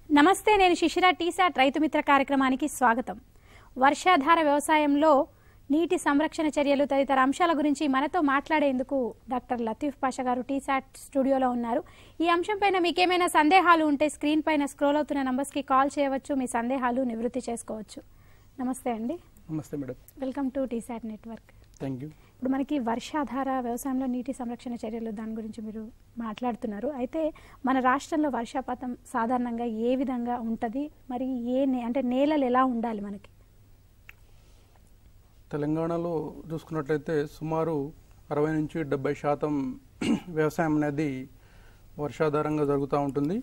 నమస్తే నేను శిశిర టీసాట్ రైతు మిత్ర కార్యక్రమానికి స్వాగతం వర్షాధార వ్యవసాయంలో నీటి సంరక్షణ చర్యలు తదితర అంశాల గురించి మనతో మాట్లాడేందుకు డాక్టర్ లతీఫ్ పాషా గారు టీసాట్ స్టూడియోలో ఉన్నారు ఈ అంశంపైన మీకేమైనా సందేహాలు ఉంటే స్క్రీన్ పైన స్క్రోల్ అవుతున్న నంబర్స్కి కాల్ చేయవచ్చు మీ సందేహాలు నివృత్తి చేసుకోవచ్చు నమస్తే అండి నమస్తే madam welcome to T SAT network thank you ఇప్పుడు మనకి వర్షాధార వ్యవసాయంలో నీటి సంరక్షణ చర్యలు దాని గురించి మీరు మాట్లాడుతున్నారు అయితే మన రాష్ట్రంలో వర్షపాతం సాధారణంగా ఏ విధంగా ఉంటుంది మరి ఏ నే- అంటే నేలలు ఎలా ఉండాలి మనకి తెలంగాణలో చూసుకున్నట్లయితే సుమారు అరవై నుంచి డెబ్బై శాతం వ్యవసాయం అనేది వర్షాధారంగా జరుగుతూ ఉంటుంది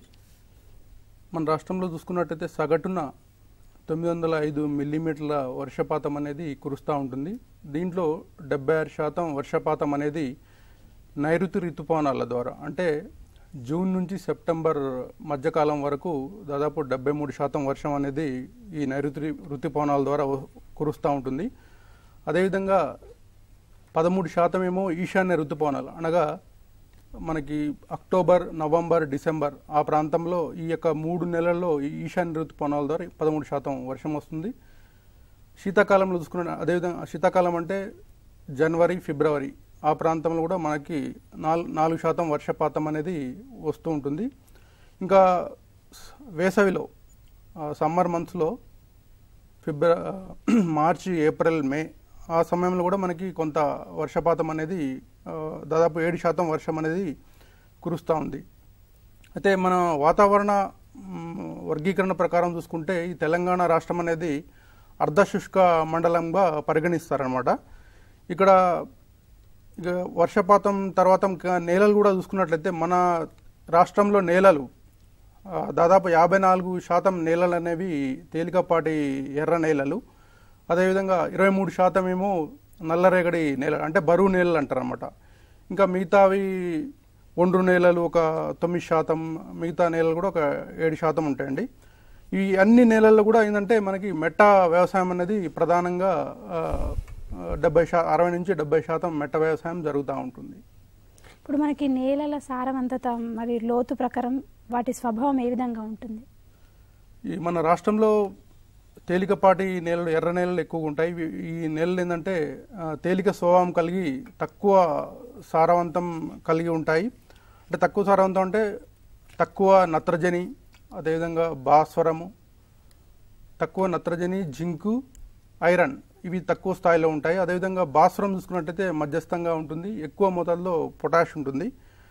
మన రాష్ట్రంలో చూసుకున్నట్లయితే సగటున తొమ్మిది వందల ఐదు మిల్లీమీటర్ల వర్షపాతం అనేది కురుస్తూ ఉంటుంది దీంట్లో డెబ్బై ఆరు శాతం వర్షపాతం అనేది నైరుతి ఋతుపవనాల ద్వారా అంటే జూన్ నుంచి సెప్టెంబర్ మధ్యకాలం వరకు దాదాపు డెబ్బై మూడు శాతం వర్షం అనేది ఈ నైరుతి ఋతుపవనాల ద్వారా వ- కురుస్తూ ఉంటుంది అదేవిధంగా పదమూడు శాతం ఏమో ఈశాన్య ఋతుపవనాలు అనగా మనకి అక్టోబర్ నవంబర్ డిసెంబర్ ఆ ప్రాంతంలో ఈ యొక్క మూడు నెలల్లో ఈ ఈశాన్య ఋతుపవనాల ద్వారా పదమూడు శాతం వర్షం వస్తుంది శీతాకాలంలో చూసుకున్న అదేవిధంగా శీతాకాలం అంటే జనవరి ఫిబ్రవరి ఆ ప్రాంతంలో కూడా మనకి నాలుగు నాలుగు శాతం వర్షపాతం అనేది వస్తూ ఉంటుంది ఇంకా స- వేసవిలో సమ్మర్ మంత్స్లో ఫిబ్ర మార్చి ఏప్రిల్ మే ఆ సమయంలో కూడా మనకి కొంత వర్షపాతం అనేది ఆ, దాదాపు ఏడు శాతం వర్షం అనేది కురుస్తూ ఉంది అయితే మన వాతావరణ మ్, వర్గీకరణ ప్రకారం చూసుకుంటే ఈ తెలంగాణ రాష్ట్రం అనేది అర్ధశుష్క మండలంగా పరిగణిస్తారనమాట ఇక్కడ ఇక వర్షపాతం తర్వాత ఇంకా నేలలు కూడా చూసుకున్నట్లయితే మన రాష్ట్రంలో నేలలు ఆ, దాదాపు యాభై నాలుగు శాతం నేలలు అనేవి తేలికపాటి ఎర్ర నేలలు అదేవిధంగా ఇరవై మూడు శాతం ఏమో నల్లరేగడి నేల అంటే బరువు నేలలు అంటారన్నమాట ఇంకా మిగతావి ఒండ్రు నేలలు ఒక తొమ్మిది శాతం మిగతా నేలలు కూడా ఒక ఏడు శాతం ఉంటాయండి ఈ అన్ని నేలల్లో కూడా ఏంటంటే మనకి మెట్ట వ్యవసాయం అనేది ప్రధానంగా ఆ, ఆ, డెబ్బై శా అరవై నుంచి డెబ్బై శాతం మెట్ట వ్యవసాయం జరుగుతూ ఉంటుంది ఇప్పుడు మనకి నేలల సారవంతత మరి లోతు ప్రకారం వాటి స్వభావం ఏ విధంగా ఉంటుంది ఈ మన రాష్ట్రంలో తేలికపాటి నేలలు ఎర్ర నేలలు ఎక్కువగా ఉంటాయి ఇవి- ఈ నేలలు ఏంటంటే ఆ, తేలిక స్వభావం కలిగి తక్కువ సారవంతం కలిగి ఉంటాయి అంటే తక్కువ సారవంతం అంటే తక్కువ నత్రజని అదేవిధంగా భాస్వరము తక్కువ నత్రజని జింకు ఐరన్ ఇవి తక్కువ స్థాయిలో ఉంటాయి అదేవిధంగా భాస్వరం చూసుకున్నట్టయితే మధ్యస్థంగా ఉంటుంది ఎక్కువ మోతాదులో పొటాష్ ఉంటుంది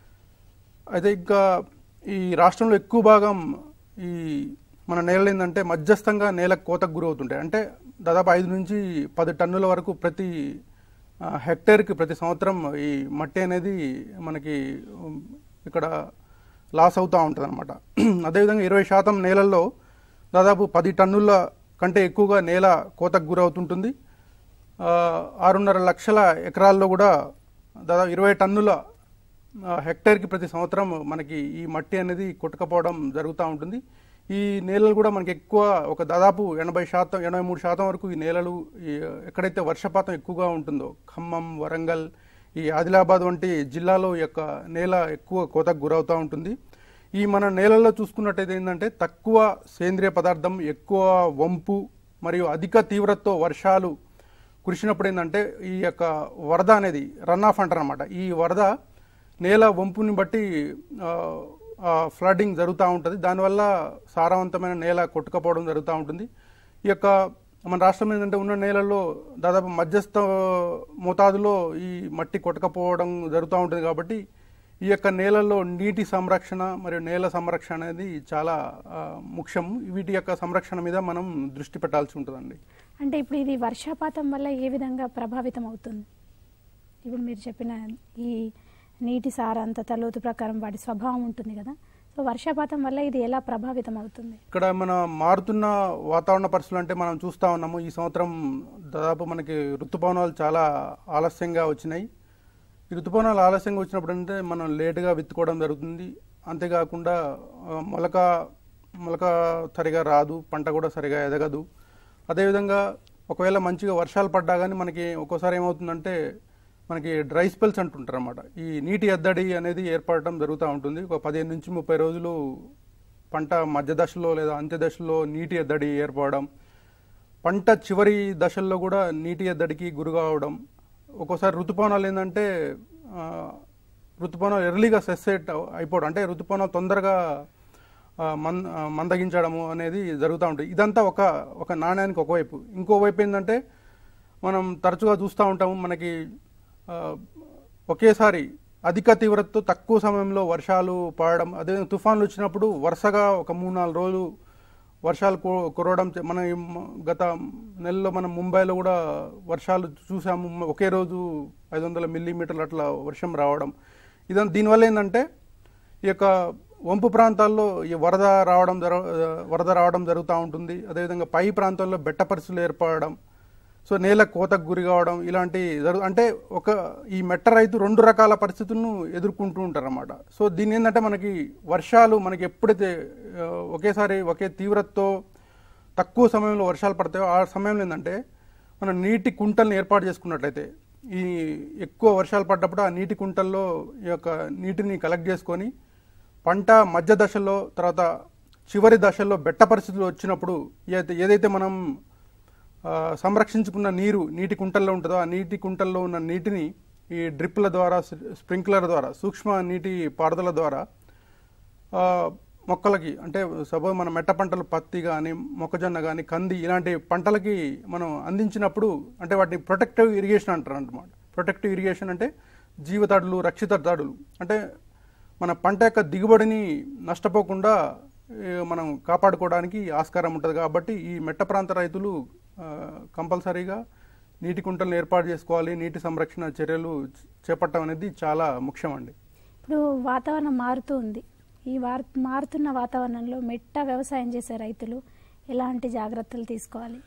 అయితే ఇంకా ఈ రాష్ట్రంలో ఎక్కువ భాగం ఈ మన నేలలు ఏంటంటే మధ్యస్థంగా నేల కోతకు గురవుతుంటాయి అంటే దాదాపు ఐదు నుంచి పది టన్నుల వరకు ప్రతి ఆ, హెక్టేర్కి ప్రతి సంవత్సరం ఈ మట్టి అనేది మనకి ఉమ్, ఇక్కడ లాస్ అవుతూ ఉంటుంది అనమాట అదేవిధంగా ఇరవై శాతం నేలల్లో దాదాపు పది టన్నుల కంటే ఎక్కువగా నేల కోతకు గురవుతుంటుంది ఆ, ఆరున్నర లక్షల ఎకరాల్లో కూడా దాదాపు ఇరవై టన్నుల ఆ, హెక్టేర్కి ప్రతి సంవత్సరం మనకి ఈ మట్టి అనేది కొట్టుకపోవడం జరుగుతూ ఉంటుంది ఈ నేలలు కూడా మనకి ఎక్కువ ఒక దాదాపు ఎనభై శాతం ఎనభై మూడు శాతం వరకు ఈ నేలలు ఈ ఎక్కడైతే వర్షపాతం ఎక్కువగా ఉంటుందో ఖమ్మం వరంగల్ ఈ ఆదిలాబాద్ వంటి జిల్లాలో ఈ యొక్క నేల ఎక్కువ కోతకు గురవుతూ ఉంటుంది ఈ మన నేలల్లో చూసుకున్నట్టయితే ఏంటంటే తక్కువ సేంద్రియ పదార్థం ఎక్కువ వంపు మరియు అధిక తీవ్రతతో వర్షాలు కురిసినప్పుడు ఏంటంటే ఈ యొక్క వరద అనేది రన్ ఆఫ్ అంటారు అనమాట ఈ వరద నేల వంపుని బట్టి ఫ్లడ్డింగ్ జరుగుతూ ఉంటుంది దానివల్ల సారవంతమైన నేల కొట్టుకపోవడం జరుగుతూ ఉంటుంది ఈ యొక్క మన రాష్ట్రం ఏంటంటే ఉన్న నేలల్లో దాదాపు మధ్యస్థ మోతాదులో ఈ మట్టి కొట్టకపోవడం జరుగుతూ ఉంటుంది కాబట్టి ఈ యొక్క నేలల్లో నీటి సంరక్షణ మరియు నేల సంరక్షణ అనేది చాలా ఆ, ముఖ్యం వీటి యొక్క సంరక్షణ మీద మనం దృష్టి పెట్టాల్సి ఉంటుందండి అంటే ఇప్పుడు ఇది వర్షపాతం వల్ల ఏ విధంగా ప్రభావితం అవుతుంది ఇప్పుడు మీరు చెప్పిన ఈ నీటి సారాంతత లోతు ప్రకారం వాటి స్వభావం ఉంటుంది కదా సో వర్షపాతం వల్ల ఇది ఎలా ప్రభావితం అవుతుంది ఇక్కడ మన మారుతున్న వాతావరణ పరిస్థితులు అంటే మనం చూస్తా ఉన్నాము ఈ సంవత్సరం దాదాపు మనకి ఋతుపవనాలు చాలా ఆలస్యంగా వచ్చినాయి ఈ ఋతుపవనాలు ఆలస్యంగా వచ్చినప్పుడు అంటే మనం లేటుగా విత్తుకోవడం జరుగుతుంది అంతేకాకుండా ఆ, మొలక మొలక సరిగా రాదు పంట కూడా సరిగా ఎదగదు అదేవిధంగా ఒకవేళ మంచిగా వర్షాలు పడ్డా కానీ మనకి ఒక్కోసారి ఏమవుతుందంటే మనకి డ్రై స్పెల్స్ అంటుంటారు అనమాట ఈ నీటి ఎద్దడి అనేది ఏర్పడటం జరుగుతూ ఉంటుంది ఒక పదిహేను నుంచి ముప్పై రోజులు పంట మధ్య దశలో లేదా అంత్య దశలో నీటి ఎద్దడి ఏర్పడడం పంట చివరి దశల్లో కూడా నీటి ఎద్దడికి గురి కావడం ఒక్కోసారి ఋతుపవనాలు ఏంటంటే ఆ, ఋతుపవనాలు ఎర్లీగా సెస్సేట్ అయిపోవడం అంటే ఋతుపవనాలు తొందరగా ఆ, మన్ ఆ, మందగించడము అనేది జరుగుతూ ఉంటుంది ఇదంతా ఒక ఒక నాణ్యానికి ఒకవైపు ఇంకోవైపు ఏంటంటే మనం తరచుగా చూస్తూ ఉంటాము మనకి ఆ, ఒకేసారి అధిక తీవ్రతతో తక్కువ సమయంలో వర్షాలు పడడం అదే తుఫాన్లు వచ్చినప్పుడు వరుసగా ఒక మూడు నాలుగు రోజులు వర్షాలు కు- కురవడం చే- మన ఈ మ- గత నెలలో మనం ముంబైలో కూడా వర్షాలు చూసాము ఒకే రోజు ఐదు వందల మిల్లీమీటర్లు అట్లా వర్షం రావడం ఇదంతా దీనివల్ల ఏంటంటే ఈ యొక్క వంపు ప్రాంతాల్లో ఈ వరద రావడం జర వరద రావడం జరుగుతూ ఉంటుంది అదేవిధంగా పై ప్రాంతాల్లో బెట్ట పరిస్థితులు ఏర్పడడం సో నేల కోతకు గురి కావడం ఇలాంటి జరుగు అంటే ఒక ఈ మెట్ట రైతు రెండు రకాల పరిస్థితులను ఎదుర్కొంటూ ఉంటారు అన్నమాట సో దీని ఏంటంటే మనకి వర్షాలు మనకి ఎప్పుడైతే ఆ, ఒకేసారి ఒకే తీవ్రతతో తక్కువ సమయంలో వర్షాలు పడతాయో ఆ సమయంలో ఏంటంటే మనం నీటి కుంటల్ని ఏర్పాటు చేసుకున్నట్లయితే ఈ ఎక్కువ వర్షాలు పడ్డప్పుడు ఆ నీటి కుంటల్లో ఈ యొక్క నీటిని కలెక్ట్ చేసుకొని పంట మధ్య దశలో తర్వాత చివరి దశల్లో బెట్ట పరిస్థితులు వచ్చినప్పుడు ఏదైతే ఏదైతే మనం ఆ, సంరక్షించుకున్న నీరు నీటి కుంటల్లో ఉంటుందో ఆ నీటి కుంటల్లో ఉన్న నీటిని ఈ డ్రిప్ల ద్వారా స్ప్రింక్లర్ ద్వారా సూక్ష్మ నీటి పారుదల ద్వారా ఆ, మొక్కలకి అంటే సపోజ్ మన మెట్ట పంటలు పత్తి కానీ మొక్కజొన్న కానీ కంది ఇలాంటి పంటలకి మనం అందించినప్పుడు అంటే వాటిని ప్రొటెక్టివ్ ఇరిగేషన్ అంటారు అన్నమాట ప్రొటెక్టివ్ ఇరిగేషన్ అంటే జీవతడులు రక్షిత తడులు అంటే మన పంట యొక్క దిగుబడిని నష్టపోకుండా ఏ, మనం కాపాడుకోవడానికి ఆస్కారం ఉంటుంది కాబట్టి ఈ మెట్ట ప్రాంత రైతులు ఆ, కంపల్సరీగా నీటి కుంటలను ఏర్పాటు చేసుకోవాలి నీటి సంరక్షణ చర్యలు చేపట్టడం అనేది చాలా ముఖ్యమండి ఇప్పుడు వాతావరణం మారుతూ ఉంది ఈ వార్ మారుతున్న వాతావరణంలో మెట్ట వ్యవసాయం చేసే రైతులు ఎలాంటి జాగ్రత్తలు తీసుకోవాలి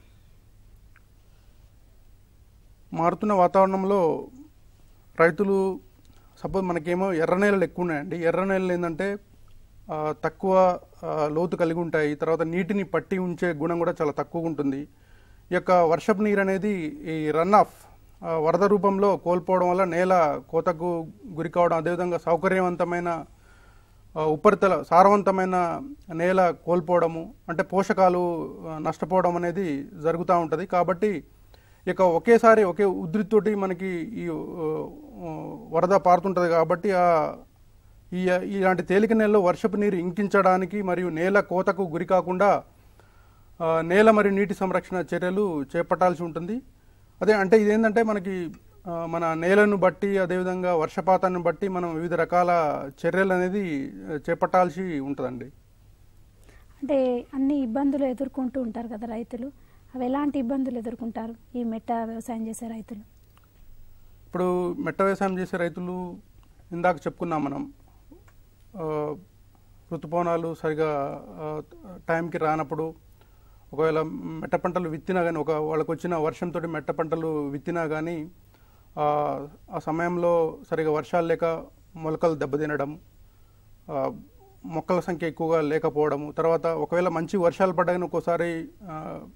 మారుతున్న వాతావరణంలో రైతులు సపోజ్ మనకేమో ఎర్ర నేలలు ఎక్కువ ఉన్నాయండి ఎర్ర నేలలు ఏంటంటే ఆ, తక్కువ ఆ, లోతు కలిగి ఉంటాయి తర్వాత నీటిని పట్టి ఉంచే గుణం కూడా చాలా తక్కువగా ఉంటుంది ఈ యొక్క వర్షపు నీరు అనేది ఈ రన్ ఆఫ్ వరద రూపంలో కోల్పోవడం వల్ల నేల కోతకు గురి కావడం అదేవిధంగా సౌకర్యవంతమైన ఆ, ఉపరితల సారవంతమైన నేల కోల్పోవడము అంటే పోషకాలు ఆ, నష్టపోవడం అనేది జరుగుతూ ఉంటుంది కాబట్టి ఇక ఒకేసారి ఒకే ఉధృతితోటి మనకి ఈ ఆ, ఆ, వరద పారుతుంటుంది కాబట్టి ఆ ఈ ఇలాంటి తేలిక నేలలో వర్షపు నీరు ఇంకించడానికి మరియు నేల కోతకు గురి కాకుండా ఆ, నేల మరియు నీటి సంరక్షణ చర్యలు చేపట్టాల్సి ఉంటుంది అదే అంటే ఇదేంటంటే మనకి ఆ, మన నేలను బట్టి అదేవిధంగా వర్షపాతాన్ని బట్టి మనం వివిధ రకాల చర్యలు అనేది ఆ, చేపట్టాల్సి ఉంటుందండి అంటే అన్ని ఇబ్బందులు ఎదుర్కొంటూ ఉంటారు కదా రైతులు అవి ఎలాంటి ఇబ్బందులు ఎదుర్కొంటారు ఈ మెట్ట వ్యవసాయం చేసే రైతులు ఇప్పుడు మెట్ట వ్యవసాయం చేసే రైతులు ఇందాక చెప్పుకున్నాం మనం ఆ, ఋతుపవనాలు సరిగా ఆ, టైంకి రానప్పుడు ఒకవేళ మెట్ట పంటలు విత్తినా కానీ ఒక వాళ్ళకి వచ్చిన వర్షంతో మెట్ట పంటలు విత్తినా కానీ ఆ, ఆ సమయంలో సరిగా వర్షాలు లేక మొలకలు దెబ్బతినడం ఆ, మొక్కల సంఖ్య ఎక్కువగా లేకపోవడము తర్వాత ఒకవేళ మంచి వర్షాలు పడ్డాకానీ ఒక్కోసారి ఆ,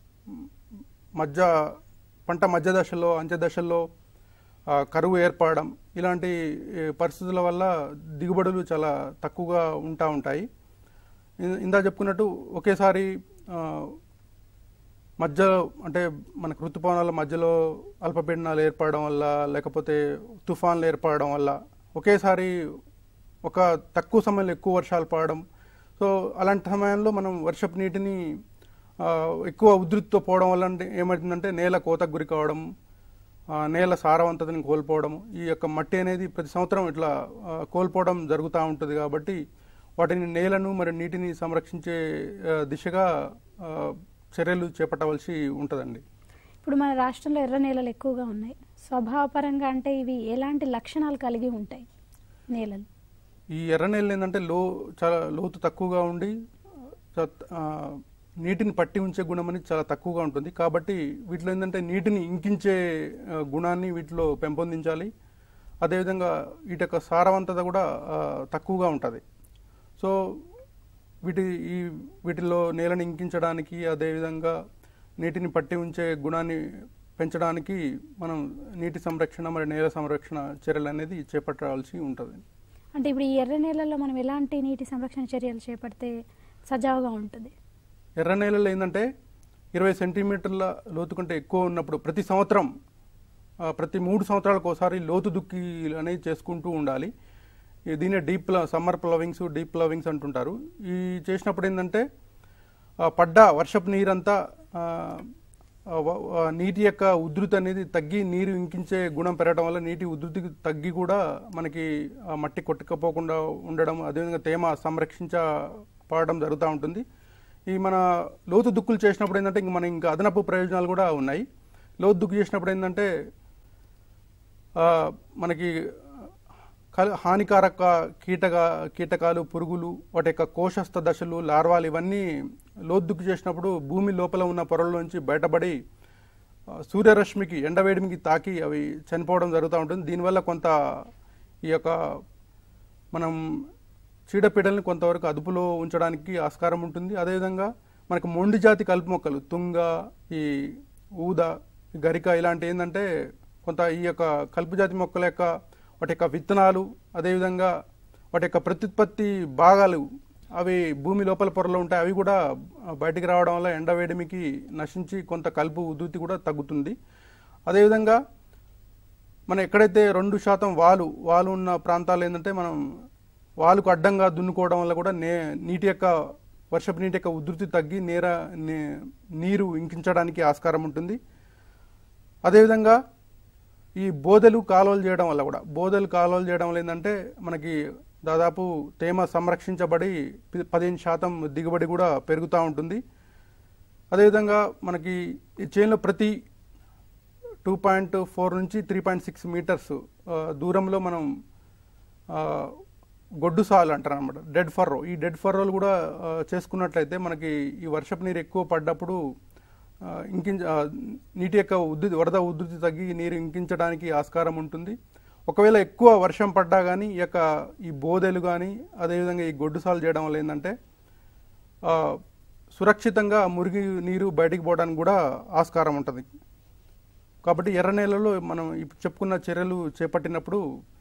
మధ్య పంట మధ్య దశలో అంత్య దశల్లో ఆ, కరువు ఏర్పడడం ఇలాంటి ఏ, పరిస్థితుల వల్ల దిగుబడులు చాలా తక్కువగా ఉంటా ఉంటాయి ఇం- ఇందా చెప్పుకున్నట్టు ఒకేసారి ఆ, మధ్య అంటే మనకు ఋతుపవనాల మధ్యలో అల్పపీడనాలు ఏర్పడడం వల్ల లేకపోతే తుఫాన్లు ఏర్పడడం వల్ల ఒకేసారి ఒక తక్కువ సమయంలో ఎక్కువ వర్షాలు పడడం సో అలాంటి సమయంలో మనం వర్షపు నీటిని ఆ, ఎక్కువ ఉధృతితో పోవడం వల్ల అంటే ఏమవుతుందంటే నేల కోతకు గురి కావడం ఆ, నేల సారవంతతని కోల్పోవడం ఈ యొక్క మట్టి అనేది ప్రతి సంవత్సరం ఇట్లా ఆ, కోల్పోవడం జరుగుతూ ఉంటుంది కాబట్టి వాటిని నేలను మరి నీటిని సంరక్షించే ఆ, దిశగా ఆ, చర్యలు చేపట్టవలసి ఉంటుందండి ఇప్పుడు మన రాష్ట్రంలో ఎర్ర నేలలు ఎక్కువగా ఉన్నాయి స్వభావపరంగా అంటే ఇవి ఎలాంటి లక్షణాలు కలిగి ఉంటాయి నేలలు ఈ ఎర్ర నేలలు ఏంటంటే లో చాలా లోతు తక్కువగా ఉండి చ- ఆ, నీటిని పట్టి ఉంచే గుణం అనేది చాలా తక్కువగా ఉంటుంది కాబట్టి వీటిలో ఏంటంటే నీటిని ఇంకించే ఆ, గుణాన్ని వీటిలో పెంపొందించాలి అదేవిధంగా వీటి యొక్క సారవంతత కూడా ఆ, తక్కువగా ఉంటుంది సో వీటి ఈ వీటిలో నేలను ఇంకించడానికి అదేవిధంగా నీటిని పట్టి ఉంచే గుణాన్ని పెంచడానికి మనం నీటి సంరక్షణ మరి నేల సంరక్షణ చర్యలు అనేది చేపట్టాల్సి ఉంటుంది అంటే ఇప్పుడు ఈ ఎర్ర నేలల్లో మనం ఎలాంటి నీటి సంరక్షణ చర్యలు చేపడితే సజావుగా ఉంటుంది ఎర్ర నేలలు ఏంటంటే ఇరవై సెంటీమీటర్ల లోతు కంటే ఎక్కువ ఉన్నప్పుడు ప్రతి సంవత్సరం ఆ, ప్రతి మూడు సంవత్సరాలకు ఒకసారి లోతు దుక్కి అనేది చేసుకుంటూ ఉండాలి ఈ దీన్నే deep summer ploughings deep ploughings అంటుంటారు ఈ చేసినప్పుడు ఏంటంటే ఆ, పడ్డ వర్షపు నీరంతా ఆ, ఆ, వ- ఆ, నీటి యొక్క ఉధృతి అనేది తగ్గి నీరు ఇంకించే గుణం పెరగడం వల్ల నీటి ఉధృతి తగ్గి కూడా మనకి ఆ మట్టి కొట్టుకపోకుండా ఉండడం అదేవిధంగా తేమ సంరక్షించబడడం జరుగుతూ ఉంటుంది ఈ మన లోతు దుక్కులు చేసినప్పుడు ఏంటంటే ఇంక మన ఇంకా అదనపు ప్రయోజనాలు కూడా ఉన్నాయి లోతు దుక్కు చేసినప్పుడు ఏంటంటే ఆ, మనకి కల- హానికారక కీటక కీటకాలు పురుగులు వాటి యొక్క కోశస్థ దశలు లార్వాలు ఇవన్నీ లోతుకు చేసినప్పుడు భూమి లోపల ఉన్న పొరల్లోంచి బయటపడి ఆ, సూర్యరశ్మికి ఎండవేడిమికి తాకి అవి చనిపోవడం జరుగుతూ ఉంటుంది దీనివల్ల కొంత ఈ యొక్క మనం చీడపీడల్ని కొంతవరకు అదుపులో ఉంచడానికి ఆస్కారం ఉంటుంది అదేవిధంగా మనకు మొండి జాతి కలుపు మొక్కలు తుంగ ఈ ఊద ఈ గరిక ఇలాంటి ఏంటంటే కొంత ఈ యొక్క కలుపు జాతి మొక్కల యొక్క వాటి యొక్క విత్తనాలు అదేవిధంగా వాటి యొక్క ప్రత్యుత్పత్తి భాగాలు అవి భూమి లోపల పొరలో ఉంటాయి అవి కూడా బయటికి రావడం వల్ల ఎండవేడిమికి నశించి కొంత కలుపు ఉధృతి కూడా తగ్గుతుంది అదేవిధంగా మనం ఎక్కడైతే రెండు శాతం వాలు వాలు ఉన్న ప్రాంతాలు ఏంటంటే మనం వాలుకు అడ్డంగా దున్నుకోవడం వల్ల కూడా నే నీటి యొక్క వర్షపు నీటి యొక్క ఉధృతి తగ్గి నేర నే- నీరు ఇంకించడానికి ఆస్కారం ఉంటుంది అదేవిధంగా ఈ బోదెలు కాలువలు చేయడం వల్ల కూడా బోదెలు కాలువలు చేయడం వల్ల ఏంటంటే మనకి దాదాపు తేమ సంరక్షించబడి పి- పదిహేను శాతం దిగుబడి కూడా పెరుగుతూ ఉంటుంది అదేవిధంగా మనకి ఈ చేనులో ప్రతి టూ పాయింట్ ఫోర్ నుంచి త్రీ పాయింట్ సిక్స్ మీటర్స్ ఆ, దూరంలో మనం ఆ, గొడ్డు సాలు అంటారు అనమాట డెడ్ ఫర్రో ఈ డెడ్ ఫర్రోలు కూడా ఆ, చేసుకున్నట్లయితే మనకి ఈ వర్షపు నీరు ఎక్కువ పడ్డప్పుడు ఆ, ఇంకించ ఆ, నీటి యొక్క ఉద్ధృతి వరద ఉధృతి తగ్గి నీరు ఇంకించడానికి ఆస్కారం ఉంటుంది ఒకవేళ ఎక్కువ వర్షం పడ్డా కానీ ఈ యొక్క ఈ బోదెలు కానీ అదేవిధంగా ఈ గొడ్డు సాలు చేయడం వల్ల ఏంటంటే ఆ, సురక్షితంగా మురిగి నీరు బయటికి పోవడానికి కూడా ఆస్కారం ఉంటుంది కాబట్టి ఎర్ర నేలలో మనం ఇప్పుడు చెప్పుకున్న చర్యలు చేపట్టినప్పుడు